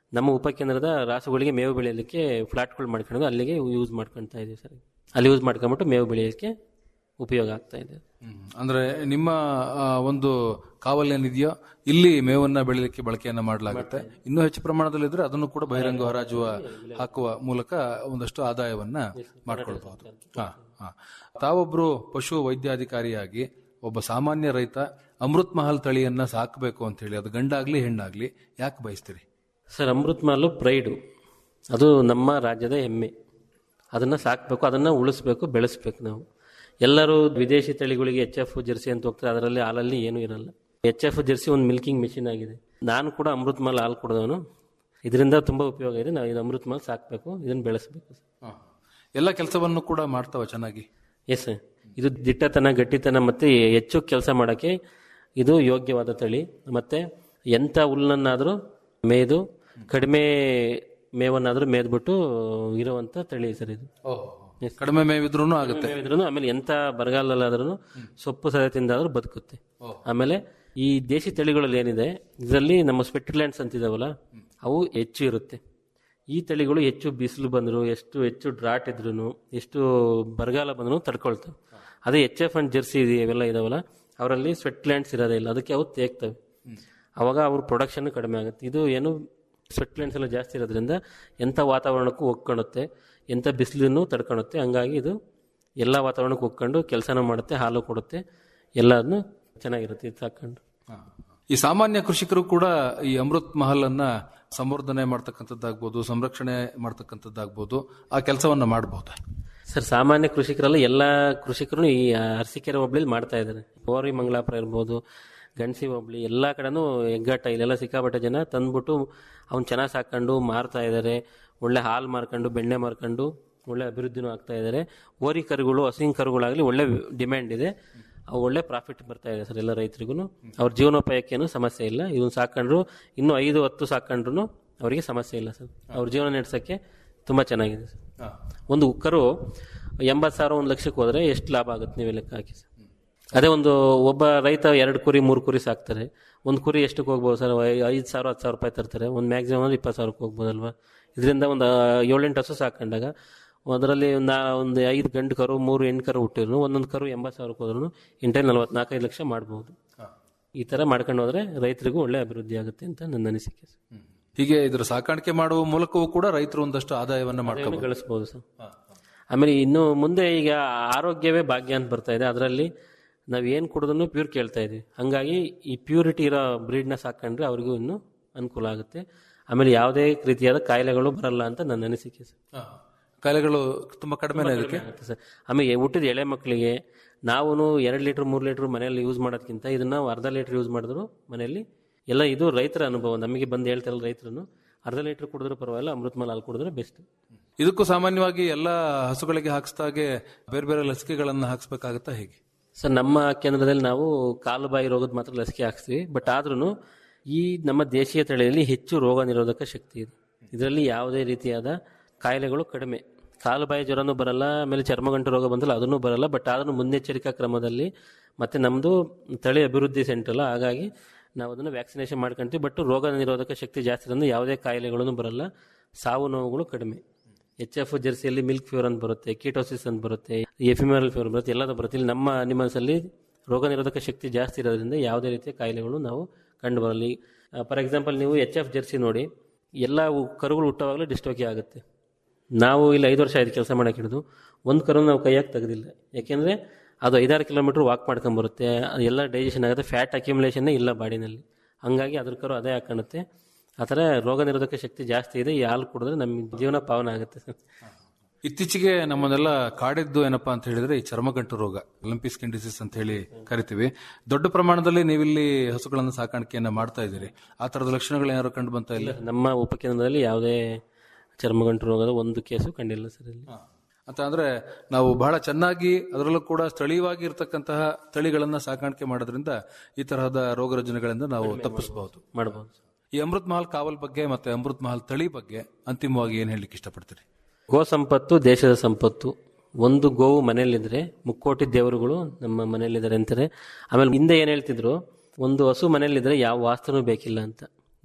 ನಮ್ಮ ಉಪಕೇಂದ್ರದ ರಾಸುಗಳಿಗೆ ಮೇವು ಬೆಳೆಯಲಿಕ್ಕೆ ಫ್ಲಾಟ್ಗಳು ಮಾಡ್ಕೊಂಡು ಅಲ್ಲಿಗೆ ಯೂಸ್ ಮಾಡ್ಕೊತಾ ಇದೀವಿ ಸರ್ ಅಲ್ಲಿ ಯೂಸ್ ಮಾಡ್ಕೊಂಬಿಟ್ಟು ಮೇವು ಬೆಳೆಯೋಕ್ಕೆ ಉಪಯೋಗ ಆಗ್ತಾ ಇದೆ ಹ್ಮ್. ಅಂದ್ರೆ ನಿಮ್ಮ ಆ, ಒಂದು ಕಾವಲ್ ಏನಿದೆಯೋ ಇಲ್ಲಿ ಮೇವನ್ನ ಬೆಳಿಲಿಕ್ಕೆ ಬಳಕೆಯನ್ನ ಮಾಡಲಾಗುತ್ತೆ ಇನ್ನೂ ಹೆಚ್ಚು ಪ್ರಮಾಣದಲ್ಲಿ ಇದ್ರೆ ಅದನ್ನು ಕೂಡ ಬಹಿರಂಗ ಹರಾಜುವ ಹಾಕುವ ಮೂಲಕ ಒಂದಷ್ಟು ಆದಾಯವನ್ನ ಮಾಡ್ಕೊಳ್ಬಹುದು ಹಾ ಹಾ ತಾವೊಬ್ರು ಪಶು ವೈದ್ಯಾಧಿಕಾರಿಯಾಗಿ ಒಬ್ಬ ಸಾಮಾನ್ಯ ರೈತ ಅಮೃತ್ ಮಹಲ್ ತಳಿಯನ್ನ ಸಾಕಬೇಕು ಅಂತ ಹೇಳಿ ಅದು ಗಂಡಾಗ್ಲಿ ಹೆಣ್ಣಾಗ್ಲಿ ಯಾಕೆ ಬಯಸ್ತೀರಿ ಸರ್ ಅಮೃತ್ ಮಾಲು ಪ್ರೈಡು ಅದು ನಮ್ಮ ರಾಜ್ಯದ ಹೆಮ್ಮೆ ಅದನ್ನು ಸಾಕಬೇಕು ಅದನ್ನು ಉಳಿಸ್ಬೇಕು ಬೆಳೆಸ್ಬೇಕು ನಾವು ಎಲ್ಲರೂ ವಿದೇಶಿ ತಳಿಗಳಿಗೆ ಎಚ್ ಎಫ್ ಜರ್ಸಿ ಅಂತ ಹೋಗ್ತಾರೆ ಅದರಲ್ಲಿ ಹಾಲಲ್ಲಿ ಏನೂ ಇರಲ್ಲ ಎಚ್ ಎಫ್ ಜರ್ಸಿ ಒಂದು ಮಿಲ್ಕಿಂಗ್ ಮಿಷಿನ್ ಆಗಿದೆ ನಾನು ಕೂಡ ಅಮೃತ್ ಮಾಲ್ ಹಾಲು ಕೊಡೋನು ಇದರಿಂದ ತುಂಬ ಉಪಯೋಗ ಇದೆ ನಾವು ಇದು ಅಮೃತ್ ಮಾಲ್ ಸಾಕಬೇಕು ಇದನ್ನು ಬೆಳೆಸಬೇಕು ಎಲ್ಲ ಕೆಲಸವನ್ನು ಕೂಡ ಮಾಡ್ತಾವ ಚೆನ್ನಾಗಿ ಎಸ್ ಸರ್ ಇದು ದಿಟ್ಟತನ ಗಟ್ಟಿತನ ಮತ್ತು ಹೆಚ್ಚು ಕೆಲಸ ಮಾಡೋಕ್ಕೆ ಇದು ಯೋಗ್ಯವಾದ ತಳಿ ಮತ್ತು ಎಂಥ ಹುಲ್ಲನ್ನಾದರೂ ಮೇಯ್ದು ಕಡಿಮೆ ಮೇವನ್ನಾದರೂ ಮೇದ್ಬಿಟ್ಟು ಇರುವಂಥ ತಳಿ ಸರ್ ಇದು ಕಡಿಮೆ ಮೇವಿದ್ರೂ ಆಗುತ್ತೆ ಇದ್ರೂ ಆಮೇಲೆ ಎಂಥ ಬರಗಾಲಲ್ಲಾದ್ರೂ ಸೊಪ್ಪು ಸದ ತಿಂದಾದ್ರೂ ಬದುಕುತ್ತೆ ಆಮೇಲೆ ಈ ದೇಶಿ ತಳಿಗಳಲ್ಲಿ ಏನಿದೆ ಇದರಲ್ಲಿ ನಮ್ಮ ಸ್ವಿಟ್ಜರ್ಲ್ಯಾಂಡ್ಸ್ ಅಂತಿದಾವಲ್ಲ ಅವು ಹೆಚ್ಚು ಇರುತ್ತೆ ಈ ತಳಿಗಳು ಹೆಚ್ಚು ಬಿಸಿಲು ಬಂದ್ರು ಎಷ್ಟು ಹೆಚ್ಚು ಡ್ರಾಟ್ ಇದ್ರು ಎಷ್ಟು ಬರಗಾಲ ಬಂದ್ರು ತಡ್ಕೊಳ್ತವೆ ಅದೇ ಎಚ್ ಎಫ್ ಅಂಡ್ ಜರ್ಸಿ ಇವೆಲ್ಲ ಇದಾವಲ್ಲ ಅವರಲ್ಲಿ ಸ್ವೆಟ್ಲ್ಯಾಂಡ್ಸ್ ಇರೋದೇ ಇಲ್ಲ ಅದಕ್ಕೆ ಅವು ತೇಗ್ತವೆ ಅವಾಗ ಅವ್ರ ಪ್ರೊಡಕ್ಷನ್ ಕಡಿಮೆ ಆಗುತ್ತೆ ಇದು ಏನು ಸ್ವೆಟ್ಲ್ಯಾಂಡ್ಸ್ ಎಲ್ಲ ಜಾಸ್ತಿ ಇರೋದ್ರಿಂದ ಎಂಥ ವಾತಾವರಣಕ್ಕೂ ಒಗ್ಕೊಳುತ್ತೆ ಎಂಥ ಬಿಸಿಲನ್ನು ತಡ್ಕೊಳುತ್ತೆ ಹಂಗಾಗಿ ಇದು ಎಲ್ಲ ವಾತಾವರಣಕ್ಕೂ ಒಗ್ಕೊಂಡು ಕೆಲಸನ ಮಾಡುತ್ತೆ ಹಾಲು ಕೊಡುತ್ತೆ ಎಲ್ಲದನ್ನು ಚೆನ್ನಾಗಿರುತ್ತೆ ಇದು ಸಾಕೊಂಡು ಈ ಸಾಮಾನ್ಯ ಕೃಷಿಕರು ಕೂಡ ಈ ಅಮೃತ್ ಮಹಲ್ ಅನ್ನ ಸಂವರ್ಧನೆ ಮಾಡ್ತಕ್ಕಂಥದ್ದಾಗ್ಬೋದು ಸಂರಕ್ಷಣೆ ಮಾಡ್ತಕ್ಕಂಥದ್ದಾಗ್ಬೋದು ಆ ಕೆಲಸವನ್ನ ಮಾಡಬಹುದಾ ಸರ್ ಸಾಮಾನ್ಯ ಕೃಷಿಕರಲ್ಲ ಎಲ್ಲ ಕೃಷಿಕರು ಈ ಅರಸೀಕೆರೆ ಹೋಬಳಿಲಿ ಮಾಡ್ತಾ ಇದ್ದಾರೆ ಹೋರಿ ಮಂಗಳಾಪುರ ಇರ್ಬೋದು ಗಣಸಿ ಹೋಬಳಿ ಎಲ್ಲ ಕಡೆನೂ ಹೆಗ್ಗಾಟ ಇಲ್ಲೆಲ್ಲ ಸಿಕ್ಕಾಪಟ್ಟೆ ಜನ ತಂದ್ಬಿಟ್ಟು ಅವ್ನು ಚೆನ್ನಾಗಿ ಸಾಕೊಂಡು ಮಾರ್ತಾ ಇದ್ದಾರೆ ಒಳ್ಳೆ ಹಾಲು ಮಾರ್ಕೊಂಡು ಬೆಣ್ಣೆ ಮಾರ್ಕೊಂಡು ಒಳ್ಳೆ ಅಭಿವೃದ್ಧಿನೂ ಆಗ್ತಾ ಇದ್ದಾರೆ ಹೋರಿ ಕರುಗಳು ಹಸಿಂಗ್ ಕರುಗಳಾಗಲಿ ಒಳ್ಳೆ ಡಿಮ್ಯಾಂಡ್ ಇದೆ ಅವು ಒಳ್ಳೆ ಪ್ರಾಫಿಟ್ ಬರ್ತಾ ಇದೆ ಸರ್ ಎಲ್ಲ ರೈತರಿಗೂ ಅವ್ರ ಜೀವನೋಪಾಯಕ್ಕೇನು ಸಮಸ್ಯೆ ಇಲ್ಲ ಇವನು ಸಾಕೊಂಡ್ರು ಇನ್ನೂ ಐದು ಹತ್ತು ಸಾಕೊಂಡ್ರು ಅವರಿಗೆ ಸಮಸ್ಯೆ ಇಲ್ಲ ಸರ್ ಅವ್ರ ಜೀವನ ನಡೆಸೋಕ್ಕೆ ತುಂಬ ಚೆನ್ನಾಗಿದೆ ಸರ್ ಒಂದು ಕರು ಎಂಬತ್ತು ಸಾವಿರ ಒಂದು ಲಕ್ಷಕ್ಕೆ ಹೋದ್ರೆ ಎಷ್ಟು ಲಾಭ ಆಗುತ್ತೆ ನೀವೇ ಲೆಕ್ಕ ಹಾಕಿ ಸರ್ ಅದೇ ಒಂದು ಒಬ್ಬ ರೈತ ಎರಡು ಕುರಿ ಮೂರು ಕುರಿ ಸಾಕ್ತಾರೆ ಒಂದು ಕುರಿ ಎಷ್ಟಕ್ಕೆ ಹೋಗ್ಬೋದು ಸರ್ ಐದು ಸಾವಿರ ಹತ್ತು ಸಾವಿರ ರೂಪಾಯಿ ತರ್ತಾರೆ ಒಂದು ಮ್ಯಾಕ್ಸಿಮಮ್ ಅಂದ್ರೆ ಇಪ್ಪತ್ತು ಸಾವಿರಕ್ಕೆ ಹೋಗ್ಬೋದಲ್ವಾ ಇದರಿಂದ ಒಂದು ಏಳೆಂಟು ಹಸು ಸಾಕೊಂಡಾಗ ಅದರಲ್ಲಿ ನಾ ಒಂದು ಐದು ಗಂಡು ಕರು ಮೂರು ಹೆಣ್ಣು ಕರು ಹುಟ್ಟಿದ್ರು ಒಂದೊಂದು ಕರು ಎಂಬತ್ತು ಸಾವಿರಕ್ಕೆ ಹೋದ್ರು ಇಂಟಲ್ಲಿ ನಲ್ವತ್ನಾಲ್ಕೈದು ಲಕ್ಷ ಮಾಡ್ಬೋದು ಈ ಥರ ಮಾಡ್ಕೊಂಡು ಹೋದ್ರೆ ರೈತರಿಗೂ ಒಳ್ಳೆ ಅಭಿವೃದ್ಧಿ ಆಗುತ್ತೆ ಅಂತ ನನ್ನ ಅನಿಸಿಕೆ ಸರ್ ಹೀಗೆ ಇದರ ಸಾಕಾಣಿಕೆ ಮಾಡುವ ಮೂಲಕವೂ ಕೂಡ ರೈತರು ಒಂದಷ್ಟು ಆದಾಯವನ್ನ ಮಾಡ್ಕೋಬಹುದು ಗಳಿಸ್ಬೋದು ಸರ್ ಆಮೇಲೆ ಇನ್ನು ಮುಂದೆ ಈಗ ಆರೋಗ್ಯವೇ ಭಾಗ್ಯ ಅಂತ ಬರ್ತಾ ಇದೆ ಅದರಲ್ಲಿ ನಾವು ಏನು ಕುಡಿದ್ರು ಪ್ಯೂರ್ ಕೇಳ್ತಾ ಇದೀವಿ ಹಂಗಾಗಿ ಈ ಪ್ಯೂರಿಟಿ ಇರೋ ಬ್ರೀಡ್ನ ಸಾಕೊಂಡ್ರೆ ಅವ್ರಿಗೂ ಇನ್ನೂ ಅನುಕೂಲ ಆಗುತ್ತೆ ಆಮೇಲೆ ಯಾವುದೇ ರೀತಿಯಾದ ಕಾಯಿಲೆಗಳು ಬರಲ್ಲ ಅಂತ ನನ್ನ ಅನಿಸಿಕೆ ಸರ್ ಕಾಯಿಲೆಗಳು ತುಂಬಾ ಕಡಿಮೆನೇ ಇದಕ್ಕೆ ಆಗುತ್ತೆ ಸರ್ ಆಮೇಲೆ ಹುಟ್ಟಿದ ಎಳೆ ಮಕ್ಕಳಿಗೆ ನಾವು ಎರಡು ಲೀಟ್ರ್ ಮೂರು ಲೀಟ್ರ್ ಮನೆಯಲ್ಲಿ ಯೂಸ್ ಮಾಡೋದಕ್ಕಿಂತ ಇದನ್ನ ನಾವು ಅರ್ಧ ಲೀಟ್ರ್ ಯೂಸ್ ಮಾಡಿದ್ರು ಮನೆಯಲ್ಲಿ ಎಲ್ಲ ಇದು ರೈತರ ಅನುಭವ ನಮಗೆ ಬಂದು ಹೇಳ್ತಾರಲ್ಲ ರೈತರು ಅರ್ಧ ಲೀಟ್ರ್ ಕುಡಿದ್ರು ಪರವಾಗಿಲ್ಲ ಅಮೃತಮಾಲ್ ಹಾಲು ಕುಡಿದ್ರೆ ಬೆಸ್ಟ್ ಇದಕ್ಕೂ ಸಾಮಾನ್ಯವಾಗಿ ಎಲ್ಲ ಹಸುಗಳಿಗೆ ಹಾಕಿಸ್ದಾಗೆ ಬೇರೆ ಬೇರೆ ಲಸಿಕೆಗಳನ್ನ ಹಾಕ್ಸ್ಬೇಕಾಗತ್ತಾ ಹೇಗೆ ಸರ್ ನಮ್ಮ ಕೇಂದ್ರದಲ್ಲಿ ನಾವು ಕಾಲು ಬಾಯಿ ರೋಗದ ಮಾತ್ರ ಲಸಿಕೆ ಹಾಕ್ಸ್ತೀವಿ ಬಟ್ ಆದ್ರೂ ಈ ನಮ್ಮ ದೇಶೀಯ ತಳಿಯಲ್ಲಿ ಹೆಚ್ಚು ರೋಗ ನಿರೋಧಕ ಶಕ್ತಿ ಇದೆ ಇದರಲ್ಲಿ ಯಾವುದೇ ರೀತಿಯಾದ ಕಾಯಿಲೆಗಳು ಕಡಿಮೆ ಕಾಲು ಬಾಯಿ ಜ್ವರನೂ ಬರಲ್ಲ ಆಮೇಲೆ ಚರ್ಮಗಂಟು ರೋಗ ಬಂದಲ್ಲ ಅದನ್ನು ಬರಲ್ಲ ಬಟ್ ಆದ್ರೂ ಮುನ್ನೆಚ್ಚರಿಕಾ ಕ್ರಮದಲ್ಲಿ ಮತ್ತೆ ನಮ್ಮದು ತಳಿ ಅಭಿವೃದ್ಧಿ ಸೆಂಟರ್ ಅಲ್ಲ ಹಾಗಾಗಿ ನಾವು ಅದನ್ನು ವ್ಯಾಕ್ಸಿನೇಷನ್ ಮಾಡ್ಕೊಂತೀವಿ ಬಟ್ ರೋಗ ನಿರೋಧಕ ಶಕ್ತಿ ಜಾಸ್ತಿ ಇರೋದ್ರಿಂದ ಯಾವುದೇ ಕಾಯಿಲೆಗಳೂ ಬರಲ್ಲ ಸಾವು ನೋವುಗಳು ಕಡಿಮೆ ಎಚ್ ಎಫ್ ಜರ್ಸಿಯಲ್ಲಿ ಮಿಲ್ಕ್ ಫೀವರ್ ಅಂತ ಬರುತ್ತೆ ಕೀಟೋಸಿಸ್ ಅಂತ ಬರುತ್ತೆ ಎಫಿಮರಲ್ ಫೀವರ್ ಬರುತ್ತೆ ಎಲ್ಲದೂ ಬರುತ್ತೆ ಇಲ್ಲಿ ನಮ್ಮ ಅನಿಮಲ್ಸ್ ಅಲ್ಲಿ ರೋಗ ನಿರೋಧಕ ಶಕ್ತಿ ಜಾಸ್ತಿ ಇರೋದ್ರಿಂದ ಯಾವುದೇ ರೀತಿಯ ಕಾಯಿಲೆಗಳು ನಾವು ಕಂಡು ಬರಲಿ ಫಾರ್ ಎಕ್ಸಾಂಪಲ್ ನೀವು ಎಚ್ ಎಫ್ ಜರ್ಸಿ ನೋಡಿ ಎಲ್ಲ ಉ- ಕರುಗಳು ಹುಟ್ಟುವಾಗಲೇ ಡಿಸ್ಟೋಕಿ ಆಗುತ್ತೆ ನಾವು ಇಲ್ಲಿ ಐದು ವರ್ಷ ಆಯ್ತು ಕೆಲಸ ಮಾಡಕ್ಕೆ ಹಿಡಿದು ಒಂದು ಕರು ನಾವು ಕೈಯಾಗಿ ತೆಗೆದಿಲ್ಲ ಯಾಕೆಂದರೆ ಅದು ಐದಾರು ಕಿಲೋಮೀಟ್ರ್ ವಾಕ್ ಮಾಡ್ಕೊಂಬರುತ್ತೆ ಅದು ಎಲ್ಲ ಡೈಜೆಷನ್ ಆಗುತ್ತೆ ಫ್ಯಾಟ್ ಅಕ್ಯುಮುಲೇಷನ್ನೇ ಇಲ್ಲ ಬಾಡಿನಲ್ಲಿ ಹಂಗಾಗಿ ಅದ್ರ ಕರು ಅದೇ ಹಾಕೊಳ್ಳುತ್ತೆ ಆ ಥರ ರೋಗ ನಿರೋಧಕ ಶಕ್ತಿ ಜಾಸ್ತಿ ಇದೆ ಈ ಹಾಲು ಕುಡಿದ್ರೆ ನಮ್ಮ ಜೀವನ ಪಾವನ ಆಗುತ್ತೆ ಸರ್ ಇತ್ತೀಚೆಗೆ ನಮ್ಮನ್ನೆಲ್ಲ ಕಾಡಿದ್ದು ಏನಪ್ಪಾ ಅಂತ ಹೇಳಿದ್ರೆ ಈ ಚರ್ಮಗಂಟು ರೋಗ ಲಂಪಿ ಸ್ಕಿನ್ ಡಿಸೀಸ್ ಅಂತ ಹೇಳಿ ಕರಿತೀವಿ ದೊಡ್ಡ ಪ್ರಮಾಣದಲ್ಲಿ ನೀವಿಲ್ಲಿ ಹಸುಗಳನ್ನು ಸಾಕಾಣಿಕೆಯನ್ನ ಮಾಡ್ತಾ ಇದ್ದೀರಿ ಆ ತರದ ಲಕ್ಷಣಗಳು ಏನಾದ್ರು ಕಂಡು ಬಂತಾ ಇಲ್ಲ ನಮ್ಮ ಉಪಕೇಂದ್ರದಲ್ಲಿ ಯಾವುದೇ ಚರ್ಮಗಂಟು ರೋಗದ ಒಂದು ಕೇಸು ಕಂಡಿಲ್ಲ ಸರ್ ಇಲ್ಲಿ ಅಂತ ಅಂದ್ರೆ ನಾವು ಬಹಳ ಚೆನ್ನಾಗಿ ಅದರಲ್ಲೂ ಕೂಡ ಸ್ಥಳೀಯವಾಗಿ ಇರತಕ್ಕಂತಹ ತಳಿಗಳನ್ನ ಸಾಕಾಣಿಕೆ ಮಾಡೋದ್ರಿಂದ ಈ ತರಹದ ರೋಗ ರುಜಿನಗಳಿಂದ ನಾವು ತಪ್ಪಿಸಬಹುದು ಮಾಡ್ಬೋದು ಈ ಅಮೃತ್ ಮಹಲ್ ಕಾವಲ್ ಬಗ್ಗೆ ಮತ್ತೆ ಅಮೃತ್ ಮಹಲ್ ತಳಿ ಬಗ್ಗೆ ಅಂತಿಮವಾಗಿ ಏನ್ ಹೇಳಲಿಕ್ಕೆ ಇಷ್ಟಪಡ್ತೀರಿ ಗೋ ಸಂಪತ್ತು ದೇಶದ ಸಂಪತ್ತು ಒಂದು ಗೋವು ಮನೆಯಲ್ಲಿದ್ರೆ ಮುಕ್ಕೋಟಿ ದೇವರುಗಳು ನಮ್ಮ ಮನೆಯಲ್ಲಿದ್ದಾರೆ ಅಂತಾರೆ ಆಮೇಲೆ ಹಿಂದೆ ಏನು ಹೇಳ್ತಿದ್ರು ಒಂದು ಹಸು ಮನೆಯಲ್ಲಿದ್ರೆ ಯಾವ ವಾಸ್ತುನೂ ಬೇಕಿಲ್ಲ ಅಂತ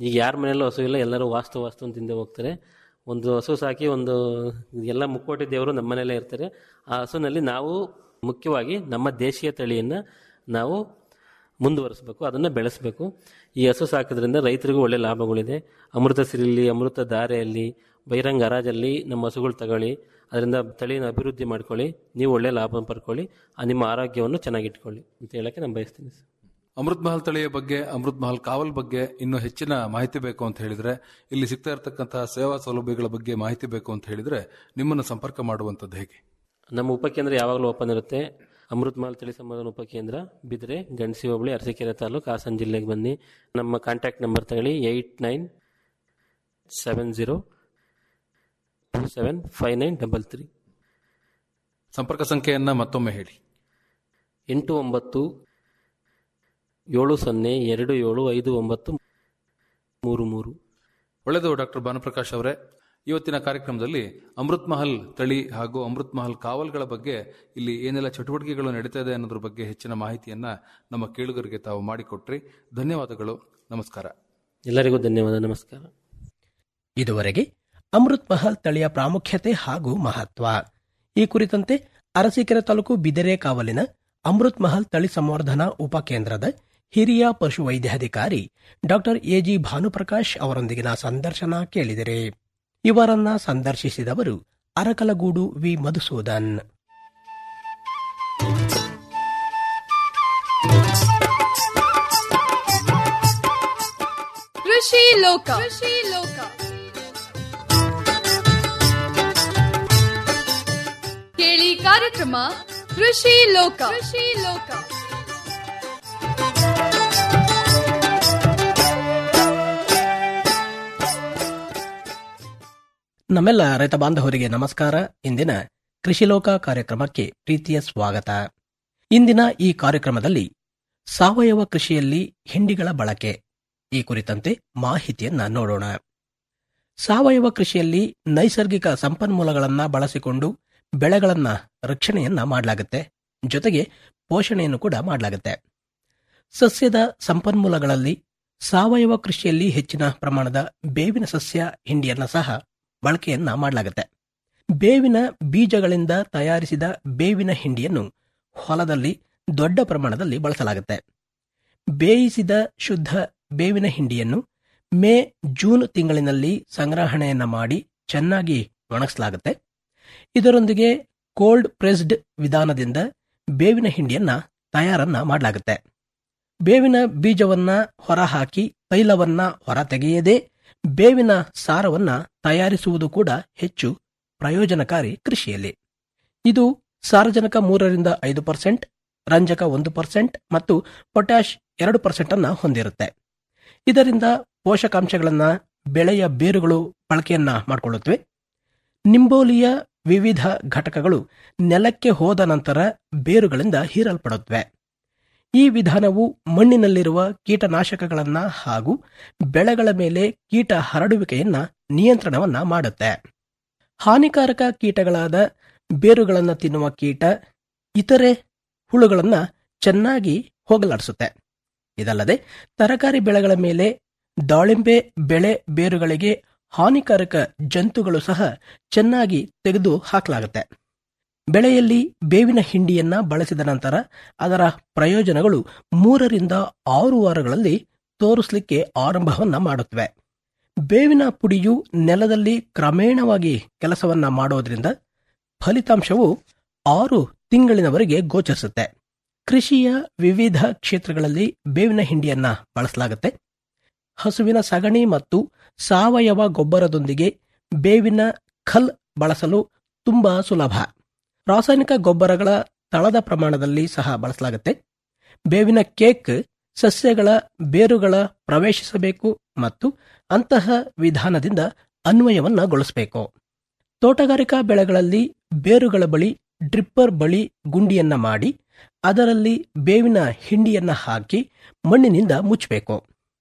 ಈಗ ಯಾರ ಮನೆಯಲ್ಲೂ ಹಸು ಇಲ್ಲ ಎಲ್ಲರೂ ವಾಸ್ತು ವಾಸ್ತು ಅಂತ ಹಿಂದೆ ಹೋಗ್ತಾರೆ ಒಂದು ಹಸು ಸಾಕಿ ಒಂದು ಎಲ್ಲ ಮುಕ್ಕೋಟಿ ದೇವರು ನಮ್ಮ ಮನೆಯಲ್ಲೇ ಇರ್ತಾರೆ ಆ ಹಸುನಲ್ಲಿ ನಾವು ಮುಖ್ಯವಾಗಿ ನಮ್ಮ ದೇಶೀಯ ತಳಿಯನ್ನು ನಾವು ಮುಂದುವರಿಸಬೇಕು ಅದನ್ನು ಬೆಳೆಸಬೇಕು ಈ ಹಸು ಸಾಕೋದ್ರಿಂದ ರೈತರಿಗೂ ಒಳ್ಳೆ ಲಾಭಗಳಿದೆ ಅಮೃತ ಸಿರಿಲಿ ಅಮೃತ ಧಾರೆಯಲ್ಲಿ ಬಹಿರಂಗ ಹರಾಜಲ್ಲಿ ನಮ್ಮ ಹಸುಗಳು ತಗೊಳ್ಳಿ ಅದರಿಂದ ತಳಿನ ಅಭಿವೃದ್ಧಿ ಮಾಡ್ಕೊಳ್ಳಿ ನೀವು ಒಳ್ಳೆ ಲಾಭ ಪಡ್ಕೊಳ್ಳಿ ಆ ನಿಮ್ಮ ಆರೋಗ್ಯವನ್ನು ಚೆನ್ನಾಗಿಟ್ಕೊಳ್ಳಿ ಅಂತ ಹೇಳಕ್ಕೆ ನಾನು ಬಯಸ್ತೀನಿ ಸರ್ ಅಮೃತ್ ಮಹಲ್ ತಳಿಯ ಬಗ್ಗೆ ಅಮೃತ್ ಮಹಲ್ ಕಾವಲ್ ಬಗ್ಗೆ ಇನ್ನೂ ಹೆಚ್ಚಿನ ಮಾಹಿತಿ ಬೇಕು ಅಂತ ಹೇಳಿದ್ರೆ ಇಲ್ಲಿ ಸಿಗ್ತಾ ಇರತಕ್ಕಂತಹ ಸೇವಾ ಸೌಲಭ್ಯಗಳ ಬಗ್ಗೆ ಮಾಹಿತಿ ಬೇಕು ಅಂತ ಹೇಳಿದ್ರೆ ನಿಮ್ಮನ್ನು ಸಂಪರ್ಕ ಮಾಡುವಂಥದ್ದು ಹೇಗೆ ನಮ್ಮ ಉಪಕೇಂದ್ರ ಯಾವಾಗಲೂ ಓಪನ್ ಇರುತ್ತೆ ಅಮೃತ್ ಮಹಲ್ ತಳಿ ಸಂಬೋಧನ ಉಪಕೇಂದ್ರ ಬಿದ್ರೆ ಗಣಸಿ ಹೋಬಳಿ ಅರಸೀಕೆರೆ ತಾಲೂಕು ಹಾಸನ ಜಿಲ್ಲೆಗೆ ಬನ್ನಿ ನಮ್ಮ ಕಾಂಟ್ಯಾಕ್ಟ್ ನಂಬರ್ ತಗೊಳ್ಳಿ eight nine seven zero two seven five nine double three ಸಂಪರ್ಕ ಸಂಖ್ಯೆಯನ್ನ ಮತ್ತೊಮ್ಮೆ ಹೇಳಿ ಎಂಟು ಒಂಬತ್ತು ಏಳು ಸೊನ್ನೆ ಎರಡು ಏಳು ಐದು ಒಂಬತ್ತು ಮೂರು ಮೂರು ಒಳ್ಳೆಯದು ಡಾಕ್ಟರ್ ಭಾನುಪ್ರಕಾಶ್ ಅವರೇ ಇವತ್ತಿನ ಕಾರ್ಯಕ್ರಮದಲ್ಲಿ ಅಮೃತ್ ಮಹಲ್ ತಳಿ ಹಾಗೂ ಅಮೃತ್ ಮಹಲ್ ಕಾವಲ್ಗಳ ಬಗ್ಗೆ ಇಲ್ಲಿ ಏನೆಲ್ಲ ಚಟುವಟಿಕೆಗಳು ನಡೀತಾ ಇದೆ ಅನ್ನೋದ್ರ ಬಗ್ಗೆ ಹೆಚ್ಚಿನ ಮಾಹಿತಿಯನ್ನ ನಮ್ಮ ಕೇಳುಗರಿಗೆ ತಾವು ಮಾಡಿಕೊಟ್ರಿ ಧನ್ಯವಾದಗಳು ನಮಸ್ಕಾರ ಎಲ್ಲರಿಗೂ ಧನ್ಯವಾದ ನಮಸ್ಕಾರ ಇದುವರೆಗೆ ಅಮೃತ್ ಮಹಲ್ ತಳಿಯ ಪ್ರಾಮುಖ್ಯತೆ ಹಾಗೂ ಮಹತ್ವ ಈ ಕುರಿತಂತೆ ಅರಸೀಕೆರೆ ತಾಲೂಕು ಬಿದಿರೆ ಕಾವಲಿನ ಅಮೃತ್ ಮಹಲ್ ತಳಿ ಸಂವರ್ಧನಾ ಉಪಕೇಂದ್ರದ ಹಿರಿಯ ಪಶುವೈದ್ಯಾಧಿಕಾರಿ ಡಾಕ್ಟರ್ ಎಜಿ ಭಾನುಪ್ರಕಾಶ್ ಅವರೊಂದಿಗಿನ ಸಂದರ್ಶನ ಕೇಳಿದಿರಿ ಇವರನ್ನ ಸಂದರ್ಶಿಸಿದವರು ಅರಕಲಗೂಡು ವಿ ಮಧುಸೂದನ್ ಕೃಷಿ ಲೋಕ ಕೃಷಿ ಲೋಕ ಕೇಳಿ ಕಾರ್ಯಕ್ರಮ ಕೃಷಿ ಲೋಕ ಕೃಷಿ ಲೋಕ ನಮ್ಮೆಲ್ಲ ರೈತ ಬಾಂಧವರಿಗೆ ನಮಸ್ಕಾರ ಇಂದಿನ ಕೃಷಿಲೋಕ ಕಾರ್ಯಕ್ರಮಕ್ಕೆ ಪ್ರೀತಿಯ ಸ್ವಾಗತ ಇಂದಿನ ಈ ಕಾರ್ಯಕ್ರಮದಲ್ಲಿ ಸಾವಯವ ಕೃಷಿಯಲ್ಲಿ ಹಿಂಡಿಗಳ ಬಳಕೆ ಈ ಕುರಿತಂತೆ ಮಾಹಿತಿಯನ್ನ ನೋಡೋಣ ಸಾವಯವ ಕೃಷಿಯಲ್ಲಿ ನೈಸರ್ಗಿಕ ಸಂಪನ್ಮೂಲಗಳನ್ನ ಬಳಸಿಕೊಂಡು ಬೆಳೆಗಳನ್ನ ರಕ್ಷಣೆಯನ್ನ ಮಾಡಲಾಗುತ್ತೆ ಜೊತೆಗೆ ಪೋಷಣೆಯನ್ನು ಕೂಡ ಮಾಡಲಾಗುತ್ತೆ ಸಸ್ಯದ ಸಂಪನ್ಮೂಲಗಳಲ್ಲಿ ಸಾವಯವ ಕೃಷಿಯಲ್ಲಿ ಹೆಚ್ಚಿನ ಪ್ರಮಾಣದ ಬೇವಿನ ಸಸ್ಯ ಹಿಂಡಿಯನ್ನ ಸಹ ಬಳಕೆಯನ್ನ ಮಾಡಲಾಗುತ್ತೆ ಬೇವಿನ ಬೀಜಗಳಿಂದ ತಯಾರಿಸಿದ ಬೇವಿನ ಹಿಂಡಿಯನ್ನು ಹೊಲದಲ್ಲಿ ದೊಡ್ಡ ಪ್ರಮಾಣದಲ್ಲಿ ಬಳಸಲಾಗುತ್ತೆ ಬೇಯಿಸಿದ ಶುದ್ಧ ಬೇವಿನ ಹಿಂಡಿಯನ್ನು ಮೇ ಜೂನ್ ತಿಂಗಳಿನಲ್ಲಿ ಸಂಗ್ರಹಣೆಯನ್ನ ಮಾಡಿ ಚೆನ್ನಾಗಿ ಒಣಗಿಸಲಾಗುತ್ತೆ ಇದರೊಂದಿಗೆ ಕೋಲ್ಡ್ ಪ್ರೆಸ್ಡ್ ವಿಧಾನದಿಂದ ಬೇವಿನ ಹಿಂಡಿಯನ್ನ ತಯಾರನ್ನ ಮಾಡಲಾಗುತ್ತೆ ಬೇವಿನ ಬೀಜವನ್ನ ಹೊರಹಾಕಿ ತೈಲವನ್ನ ಹೊರತೆಗೆಯದೇ ಬೇವಿನ ಸಾರವನ್ನ ತಯಾರಿಸುವುದು ಕೂಡ ಹೆಚ್ಚು ಪ್ರಯೋಜನಕಾರಿ ಕೃಷಿಯಲ್ಲಿ ಇದು ಸಾರಜನಕ ಮೂರರಿಂದ ಐದು ಪರ್ಸೆಂಟ್ ರಂಜಕ ಒಂದು ಪರ್ಸೆಂಟ್ ಮತ್ತು ಪೊಟ್ಯಾಶ್ ಎರಡು ಪರ್ಸೆಂಟ್ ಅನ್ನ ಹೊಂದಿರುತ್ತೆ ಇದರಿಂದ ಪೋಷಕಾಂಶಗಳನ್ನ ಬೆಳೆಯ ಬೇರುಗಳು ಬಳಕೆಯನ್ನ ಮಾಡಿಕೊಳ್ಳುತ್ತವೆ ನಿಂಬೋಲಿಯ ವಿವಿಧ ಘಟಕಗಳು ನೆಲಕ್ಕೆ ಹೋದ ನಂತರ ಬೇರುಗಳಿಂದ ಹೀರಲ್ಪಡುತ್ತವೆ ಈ ವಿಧಾನವು ಮಣ್ಣಿನಲ್ಲಿರುವ ಕೀಟನಾಶಕಗಳನ್ನ ಹಾಗೂ ಬೆಳೆಗಳ ಮೇಲೆ ಕೀಟ ಹರಡುವಿಕೆಯನ್ನ ನಿಯಂತ್ರಣವನ್ನ ಮಾಡುತ್ತೆ ಹಾನಿಕಾರಕ ಕೀಟಗಳಾದ ಬೇರುಗಳನ್ನು ತಿನ್ನುವ ಕೀಟ ಇತರೆ ಹುಳುಗಳನ್ನ ಚೆನ್ನಾಗಿ ಹೋಗಲಾಡಿಸುತ್ತೆ ಇದಲ್ಲದೆ ತರಕಾರಿ ಬೆಳೆಗಳ ಮೇಲೆ ದಾಳಿಂಬೆ ಬೆಳೆ ಬೇರುಗಳಿಗೆ ಹಾನಿಕಾರಕ ಜಂತುಗಳು ಸಹ ಚೆನ್ನಾಗಿ ತೆಗೆದು ಹಾಕಲಾಗುತ್ತೆ ಬೆಳೆಯಲ್ಲಿ ಬೇವಿನ ಹಿಂಡಿಯನ್ನ ಬಳಸಿದ ನಂತರ ಅದರ ಪ್ರಯೋಜನಗಳು ಮೂರರಿಂದ ಆರು ವಾರಗಳಲ್ಲಿ ತೋರಿಸಲಿಕ್ಕೆ ಆರಂಭವನ್ನ ಮಾಡುತ್ತವೆ ಬೇವಿನ ಪುಡಿಯು ನೆಲದಲ್ಲಿ ಕ್ರಮೇಣವಾಗಿ ಕೆಲಸವನ್ನ ಮಾಡೋದ್ರಿಂದ ಫಲಿತಾಂಶವು ಆರು ತಿಂಗಳಿನವರೆಗೆ ಗೋಚರಿಸುತ್ತೆ ಕೃಷಿಯ ವಿವಿಧ ಕ್ಷೇತ್ರಗಳಲ್ಲಿ ಬೇವಿನ ಹಿಂಡಿಯನ್ನ ಬಳಸಲಾಗುತ್ತೆ ಹಸುವಿನ ಸಗಣಿ ಮತ್ತು ಸಾವಯವ ಗೊಬ್ಬರದೊಂದಿಗೆ ಬೇವಿನ ಖಲ್ ಬಳಸಲು ತುಂಬಾ ಸುಲಭ ರಾಸಾಯನಿಕ ಗೊಬ್ಬರಗಳ ತಳದ ಪ್ರಮಾಣದಲ್ಲಿ ಸಹ ಬಳಸಲಾಗುತ್ತೆ ಬೇವಿನ ಕೇಕ್ ಸಸ್ಯಗಳ ಬೇರುಗಳ ಪ್ರವೇಶಿಸಬೇಕು ಮತ್ತು ಅಂತಹ ವಿಧಾನದಿಂದ ಅನ್ವಯವನ್ನಗೊಳಿಸಬೇಕು ತೋಟಗಾರಿಕಾ ಬೆಳೆಗಳಲ್ಲಿ ಬೇರುಗಳ ಬಳಿ ಡ್ರಿಪ್ಪರ್ ಬಳಿ ಗುಂಡಿಯನ್ನ ಮಾಡಿ ಅದರಲ್ಲಿ ಬೇವಿನ ಹಿಂಡಿಯನ್ನ ಹಾಕಿ ಮಣ್ಣಿನಿಂದ ಮುಚ್ಚಬೇಕು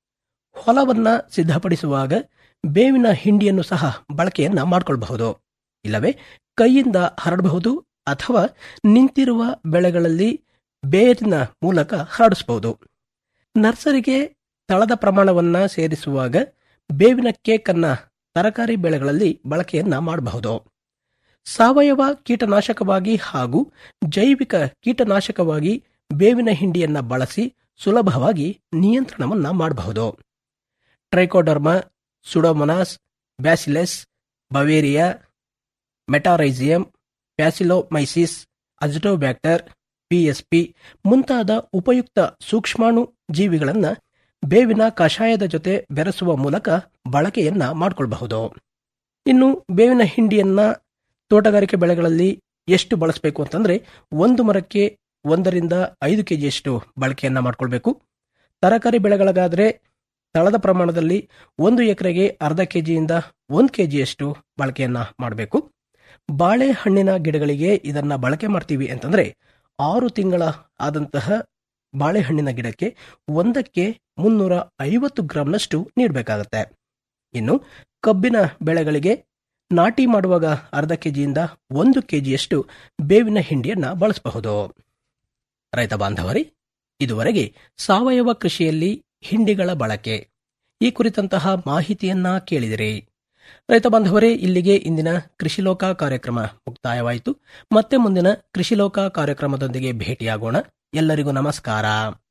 ಹೊಲವನ್ನ ಸಿದ್ಧಪಡಿಸುವಾಗ ಬೇವಿನ ಹಿಂಡಿಯನ್ನು ಸಹ ಬಳಕೆಯನ್ನ ಮಾಡಿಕೊಳ್ಳಬಹುದು ಇಲ್ಲವೇ ಕೈಯಿಂದ ಹರಡಬಹುದು ಅಥವಾ ನಿಂತಿರುವ ಬೆಳೆಗಳಲ್ಲಿ ಬೇರಿನ ಮೂಲಕ ಹರಡಿಸಬಹುದು ನರ್ಸರಿಗೆ ತಳದ ಪ್ರಮಾಣವನ್ನ ಸೇರಿಸುವಾಗ ಬೇವಿನ ಕೇಕ್ ಅನ್ನ ತರಕಾರಿ ಬೆಳೆಗಳಲ್ಲಿ ಬಳಕೆಯನ್ನ ಮಾಡಬಹುದು ಸಾವಯವ ಕೀಟನಾಶಕವಾಗಿ ಹಾಗೂ ಜೈವಿಕ ಕೀಟನಾಶಕವಾಗಿ ಬೇವಿನ ಹಿಂಡಿಯನ್ನ ಬಳಸಿ ಸುಲಭವಾಗಿ ನಿಯಂತ್ರಣವನ್ನ ಮಾಡಬಹುದು trichoderma pseudomonas bacillus beauveria metarhizium paecilomyces azotobacter P S P ಮುಂತಾದ ಉಪಯುಕ್ತ ಸೂಕ್ಷ್ಮಾಣು ಜೀವಿಗಳನ್ನ ಬೇವಿನ ಕಷಾಯದ ಜೊತೆ ಬೆರೆಸುವ ಮೂಲಕ ಬಳಕೆಯನ್ನ ಮಾಡಿಕೊಳ್ಳಬಹುದು ಇನ್ನು ಬೇವಿನ ಹಿಂಡಿಯನ್ನ ತೋಟಗಾರಿಕೆ ಬೆಳೆಗಳಲ್ಲಿ ಎಷ್ಟು ಬಳಸಬೇಕು ಅಂತಂದ್ರೆ ಒಂದು ಮರಕ್ಕೆ ಒಂದರಿಂದ ಐದು ಕೆಜಿಯಷ್ಟು ಬಳಕೆಯನ್ನ ಮಾಡಿಕೊಳ್ಬೇಕು ತರಕಾರಿ ಬೆಳೆಗಳಿಗಾದ್ರೆ ತಳದ ಪ್ರಮಾಣದಲ್ಲಿ ಒಂದು ಎಕರೆಗೆ ಅರ್ಧ ಕೆಜಿಯಿಂದ ಒಂದು ಕೆಜಿಯಷ್ಟು ಬಳಕೆಯನ್ನ ಮಾಡಬೇಕು ಬಾಳೆಹಣ್ಣಿನ ಗಿಡಗಳಿಗೆ ಇದನ್ನ ಬಳಕೆ ಮಾಡ್ತೀವಿ ಅಂತಂದ್ರೆ ಆರು ತಿಂಗಳ ಆದಂತಹ ಬಾಳೆಹಣ್ಣಿನ ಗಿಡಕ್ಕೆ ಒಂದಕ್ಕೆ ಮುನ್ನೂರ ಐವತ್ತು ಗ್ರಾಂನಷ್ಟು ನೀಡಬೇಕಾಗತ್ತೆ ಇನ್ನು ಕಬ್ಬಿನ ಬೆಳೆಗಳಿಗೆ ನಾಟಿ ಮಾಡುವಾಗ ಅರ್ಧ ಕೆಜಿಯಿಂದ ಒಂದು ಕೆಜಿಯಷ್ಟು ಬೇವಿನ ಹಿಂಡಿಯನ್ನ ಬಳಸಬಹುದು ರೈತ ಬಾಂಧವರೇ ಇದುವರೆಗೆ ಸಾವಯವ ಕೃಷಿಯಲ್ಲಿ ಹಿಂಡಿಗಳ ಬಳಕೆ ಈ ಕುರಿತಂತಹ ಮಾಹಿತಿಯನ್ನ ಕೇಳಿದಿರಿ ರೈತ ಬಾಂಧವರೇ ಇಲ್ಲಿಗೆ ಇಂದಿನ ಕೃಷಿಲೋಕ ಕಾರ್ಯಕ್ರಮ ಮುಕ್ತಾಯವಾಯಿತು ಮತ್ತೆ ಮುಂದಿನ ಕೃಷಿಲೋಕ ಕಾರ್ಯಕ್ರಮದೊಂದಿಗೆ ಭೇಟಿಯಾಗೋಣ ಎಲ್ಲರಿಗೂ ನಮಸ್ಕಾರ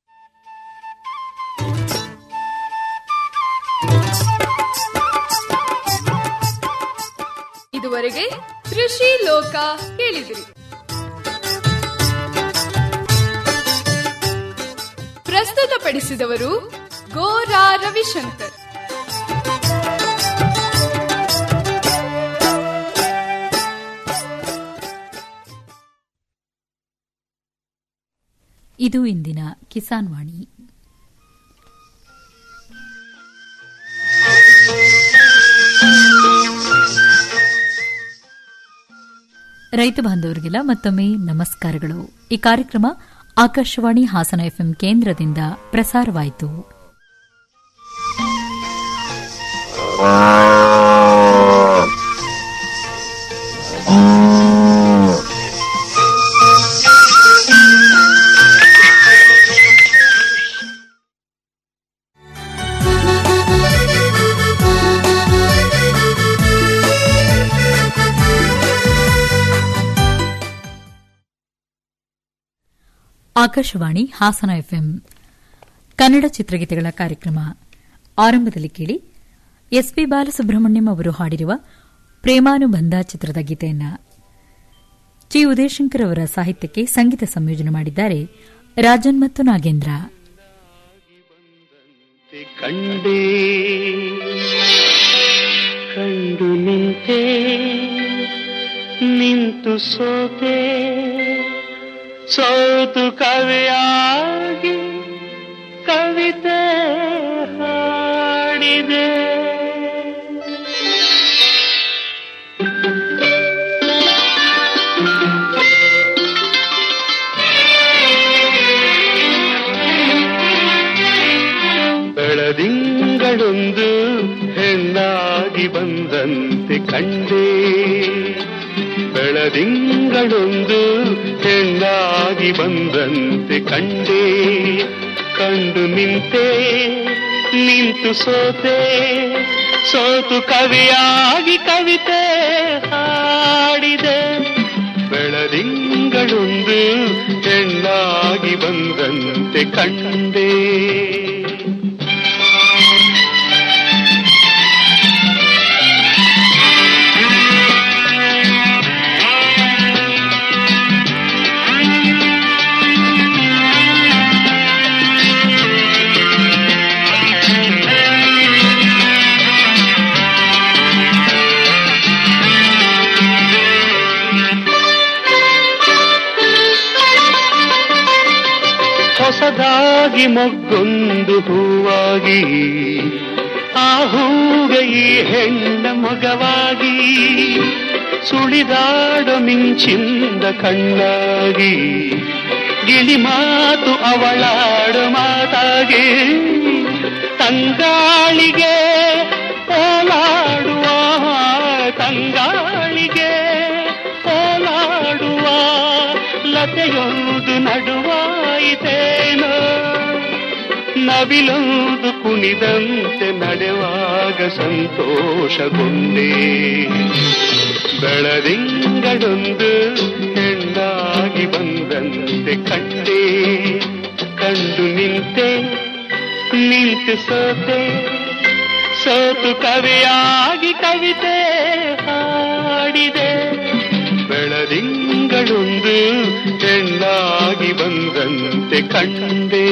ಇದುವರೆಗೆ ಕೃಷಿ ಲೋಕ ಕೇಳಿದಿರಿ ಪ್ರಸ್ತುತಪಡಿಸಿದವರು ಗೋರಾ ರವಿಶಂಕರ್ ಇದು ಇಂದಿನ ಕಿಸಾನ್ ವಾಣಿ ರೈತ ಬಾಂಧವರಿಗೆಲ್ಲ ಮತ್ತೊಮ್ಮೆ ನಮಸ್ಕಾರಗಳು ಈ ಕಾರ್ಯಕ್ರಮ ಆಕಾಶವಾಣಿ ಹಾಸನ ಎಫ್ಎಂ ಕೇಂದ್ರದಿಂದ ಪ್ರಸಾರವಾಯಿತು ಆಕಾಶವಾಣಿ ಹಾಸನ ಎಫ್ಎಂ ಕನ್ನಡ ಚಿತ್ರಗೀತೆಗಳ ಕಾರ್ಯಕ್ರಮ ಆರಂಭದಲ್ಲಿ ಕೇಳಿ ಎಸ್ಪಿ ಬಾಲಸುಬ್ರಹ್ಮಣ್ಯಂ ಅವರು ಹಾಡಿರುವ ಪ್ರೇಮಾನುಬಂಧ ಚಿತ್ರದ ಗೀತೆಯನ್ನ ಜಿ ಉದಯಶಂಕರ್ ಅವರ ಸಾಹಿತ್ಯಕ್ಕೆ ಸಂಗೀತ ಸಂಯೋಜನೆ ಮಾಡಿದ್ದಾರೆ ರಾಜನ್ ಮತ್ತು ನಾಗೇಂದ್ರ ಕಂಡೆ ಕಂಡು ನಿಂತೆ ನಿಂತು ಸೋತೆ ಸೋತು ಕವಿಯಾಗಿ ಕವಿತೆ ಹಾಡಿದೆ ಬೆಳದಿಂಗಳೊಂದು ಹೆಣ್ಣಾಗಿ ಬಂದಂತೆ ಕಂಡೆ ಬೆಳದಿಂಗಳೊಂದು ಹೆಣ್ಣಾಗಿ ಬಂದಂತೆ ಕಂಡೆ ಕಂಡು ನಿಂತೆ ನಿಂತು ಸೋತೆ ಸೋತು ಕವಿಯಾಗಿ ಕವಿತೆ ಹಾಡಿದೆ ಬೆಳದಿಂಗಳೊಂದು ಹೆಣ್ಣಾಗಿ ಬಂದಂತೆ ಕಂಡೆ ಹೊಸದಾಗಿ ಮೊಗ್ಗೊಂದು ಹೂವಾಗಿ ಆ ಹೂಗೆ ಈ ಹೆಣ್ಣ ಮೊಗವಾಗಿ ಸುಳಿದಾಡೋ ಮಿಂಚಿಂದ ಕಣ್ಣಾಗಿ ಗಿಳಿ ಮಾತು ಅವಳಾಡು ಮಾತಾಗಿ ತಂಗಾಳಿಗೆ ಓಲಾಡುವ ತಂಗಾಳಿಗೆ ಓಲಾಡುವ ಲತೆಯೊಂದು ನಡುವಾಯಿತೇನೋ ನವಿಲೊಂದು ಕುಣಿದಂತೆ ನಡೆವಾಗ ಸಂತೋಷಗೊಂಡೆ ಬೆಳದಿಂಗಳೊಂದು ಹೆಣ್ಣಾಗಿ ಬಂದಂತೆ ಕಂಡೆ ಕಂಡು ನಿಂತೆ ನಿಂತು ಸೋತೆ ಸೋತು ಕವಿಯಾಗಿ ಕವಿತೆ ಹಾಡಿದೆ ಬೆಳದಿಂಗಳೊಂದು ಹೆಣ್ಣಾಗಿ ಬಂದಂತೆ ಕಂಡೆ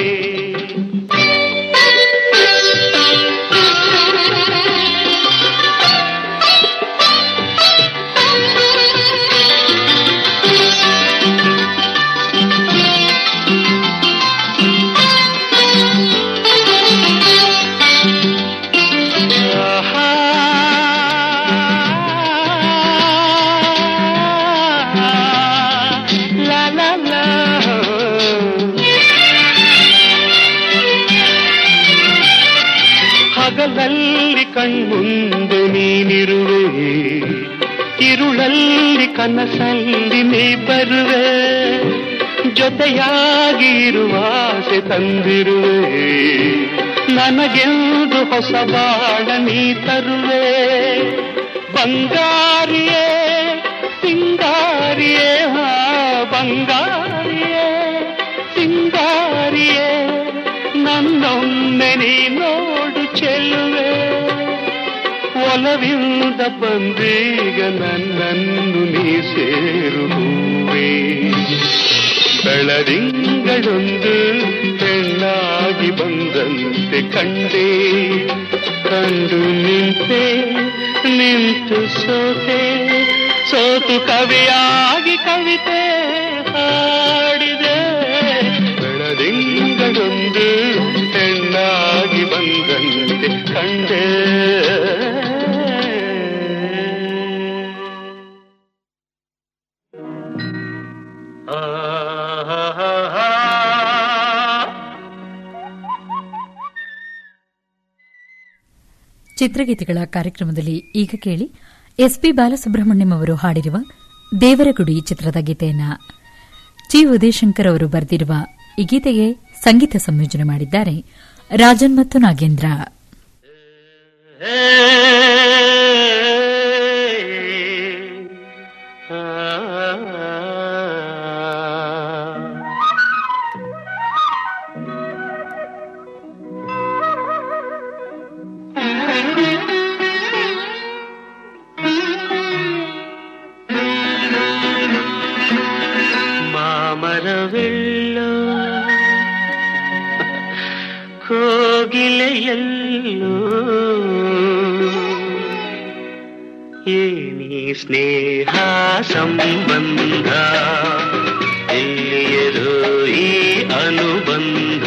ಆಹಾ. ಲಾ ಲಾ ಲಾ. ಹಗಲಲ್ಲಿ ಕಣ್ಮುಂದೆ ನೀನಿರುವೆ ಇರುಳಲ್ಲಿ ಕನಸಲ್ಲಿ ನೀ ಬರುವೆ ಜೊತೆಯಾಗಿ ಇರುವ ಆಸೆ ತಂದಿರುವೆ ನನಗೆಂದು ಹೊಸ ಬಾಳ ನೀ ತರುವೆ ಬಂಗಾರಿಯೇ ಸಿಂಗಾರಿಯೇ ಹಾ ಬಂಗಾರಿಯೇ ಸಿಂಗಾರಿಯೇ ನನ್ನೊಮ್ಮೆ ನೀ ನೋಡು ಚೆಲುವೆ ಒಲವಿಂದ ಬಂದೀಗ ನನ್ನನ್ನು ನೀ ಸೇರು ಹೂವೇ ಬೆಳದಿಂಗಳೊಂದು ಹೆಣ್ಣಾಗಿ ಬಂದಂತೆ ಕಂಡೆ ಕಂಡು ನಿಂತೆ ನಿಂತು ಸೋತೆ ಸೋತು ಕವಿಯಾಗಿ ಕವಿತೆ ಹಾಡಿದೆ ಬೆಳದಿಂಗಳೊಂದು ಹೆಣ್ಣಾಗಿ ಬಂದಂತೆ ಕಂಡೆ ಚಿತ್ರಗೀತೆಗಳ ಕಾರ್ಯಕ್ರಮದಲ್ಲಿ ಈಗ ಕೇಳಿ ಎಸ್ಪಿ ಬಾಲಸುಬ್ರಹ್ಮಣ್ಯಂ ಅವರು ಹಾಡಿರುವ ದೇವರಗುಡಿ ಚಿತ್ರದ ಗೀತೆಯನ್ನ ಜಿ ಉದಯಶಂಕರ್ ಅವರು ಬರೆದಿರುವ ಈ ಗೀತೆಗೆ ಸಂಗೀತ ಸಂಯೋಜನೆ ಮಾಡಿದ್ದಾರೆ ರಾಜನ್ ಮತ್ತು ನಾಗೇಂದ್ರ ಮಾಮರವೆಲ್ಲೋ ಕೋಗಿಲೆಯಲ್ಲೋ ಏನಿ ಸ್ನೇಹ ಸಂಬಂಧ ಎಲ್ಲಿಯರೋ ಈ ಅನುಬಂಧ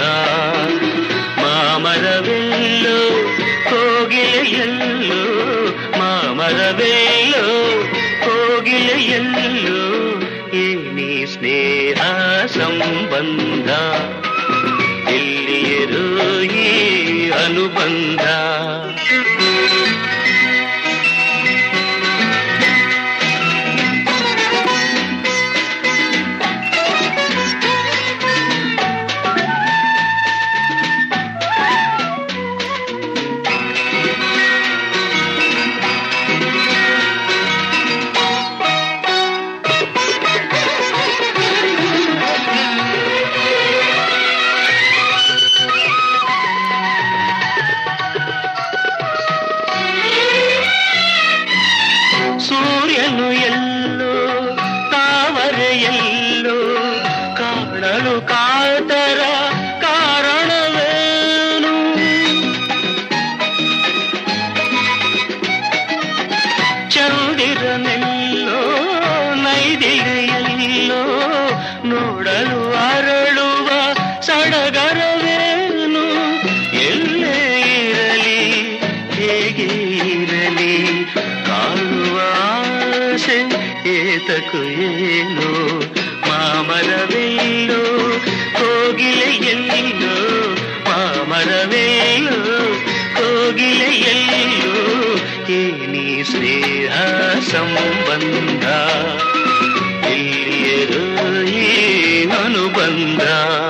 ಮಾಮರವೆಲ್ಲೋ ಕೋಗಿಲೆಯಲ್ಲೋ ಮಾಮರವೆಲ್ಲೋ ಕೋಗಿಲೆಯಲ್ಲೋ ಏನಿ ಸ್ನೇಹ ಸಂಬಂಧ ಎಲ್ಲಿಯರೋ ಈ ಅನುಬಂಧ ಸೂರ್ಯನು ಎಲ್ಲೋ ತಾವರೆಯಲ್ಲೋ ಕಾಣಲು ಕಾತರ ಕಾರಣವೇನು ಚಂದಿರನೆಲ್ಲೋ ನೈದಿಗೆಯಲ್ಲೋ ನೋಡಲು ಅರಳುವ ಸಡಗರವೇನು ಎಲ್ಲೇ ಇರಲಿ ಹೇಗೆ ಇರಲಿ ಕಾಣುವ ಆಸೆ ಏತಕು ಏನು ಮಾಮರವೆಲ್ಲೋ ಕೋಗಿಲೆಯಲ್ಲೋ ಮಾಮರವೆಲ್ಲೋ ಕೋಗಿಲೆಯಲ್ಲೋ ಏನಿ ಸ್ನೇಹ ಸಂಬಂಧ ಎಲ್ಲಿಯರೋ ಈ ಅನುಬಂಧ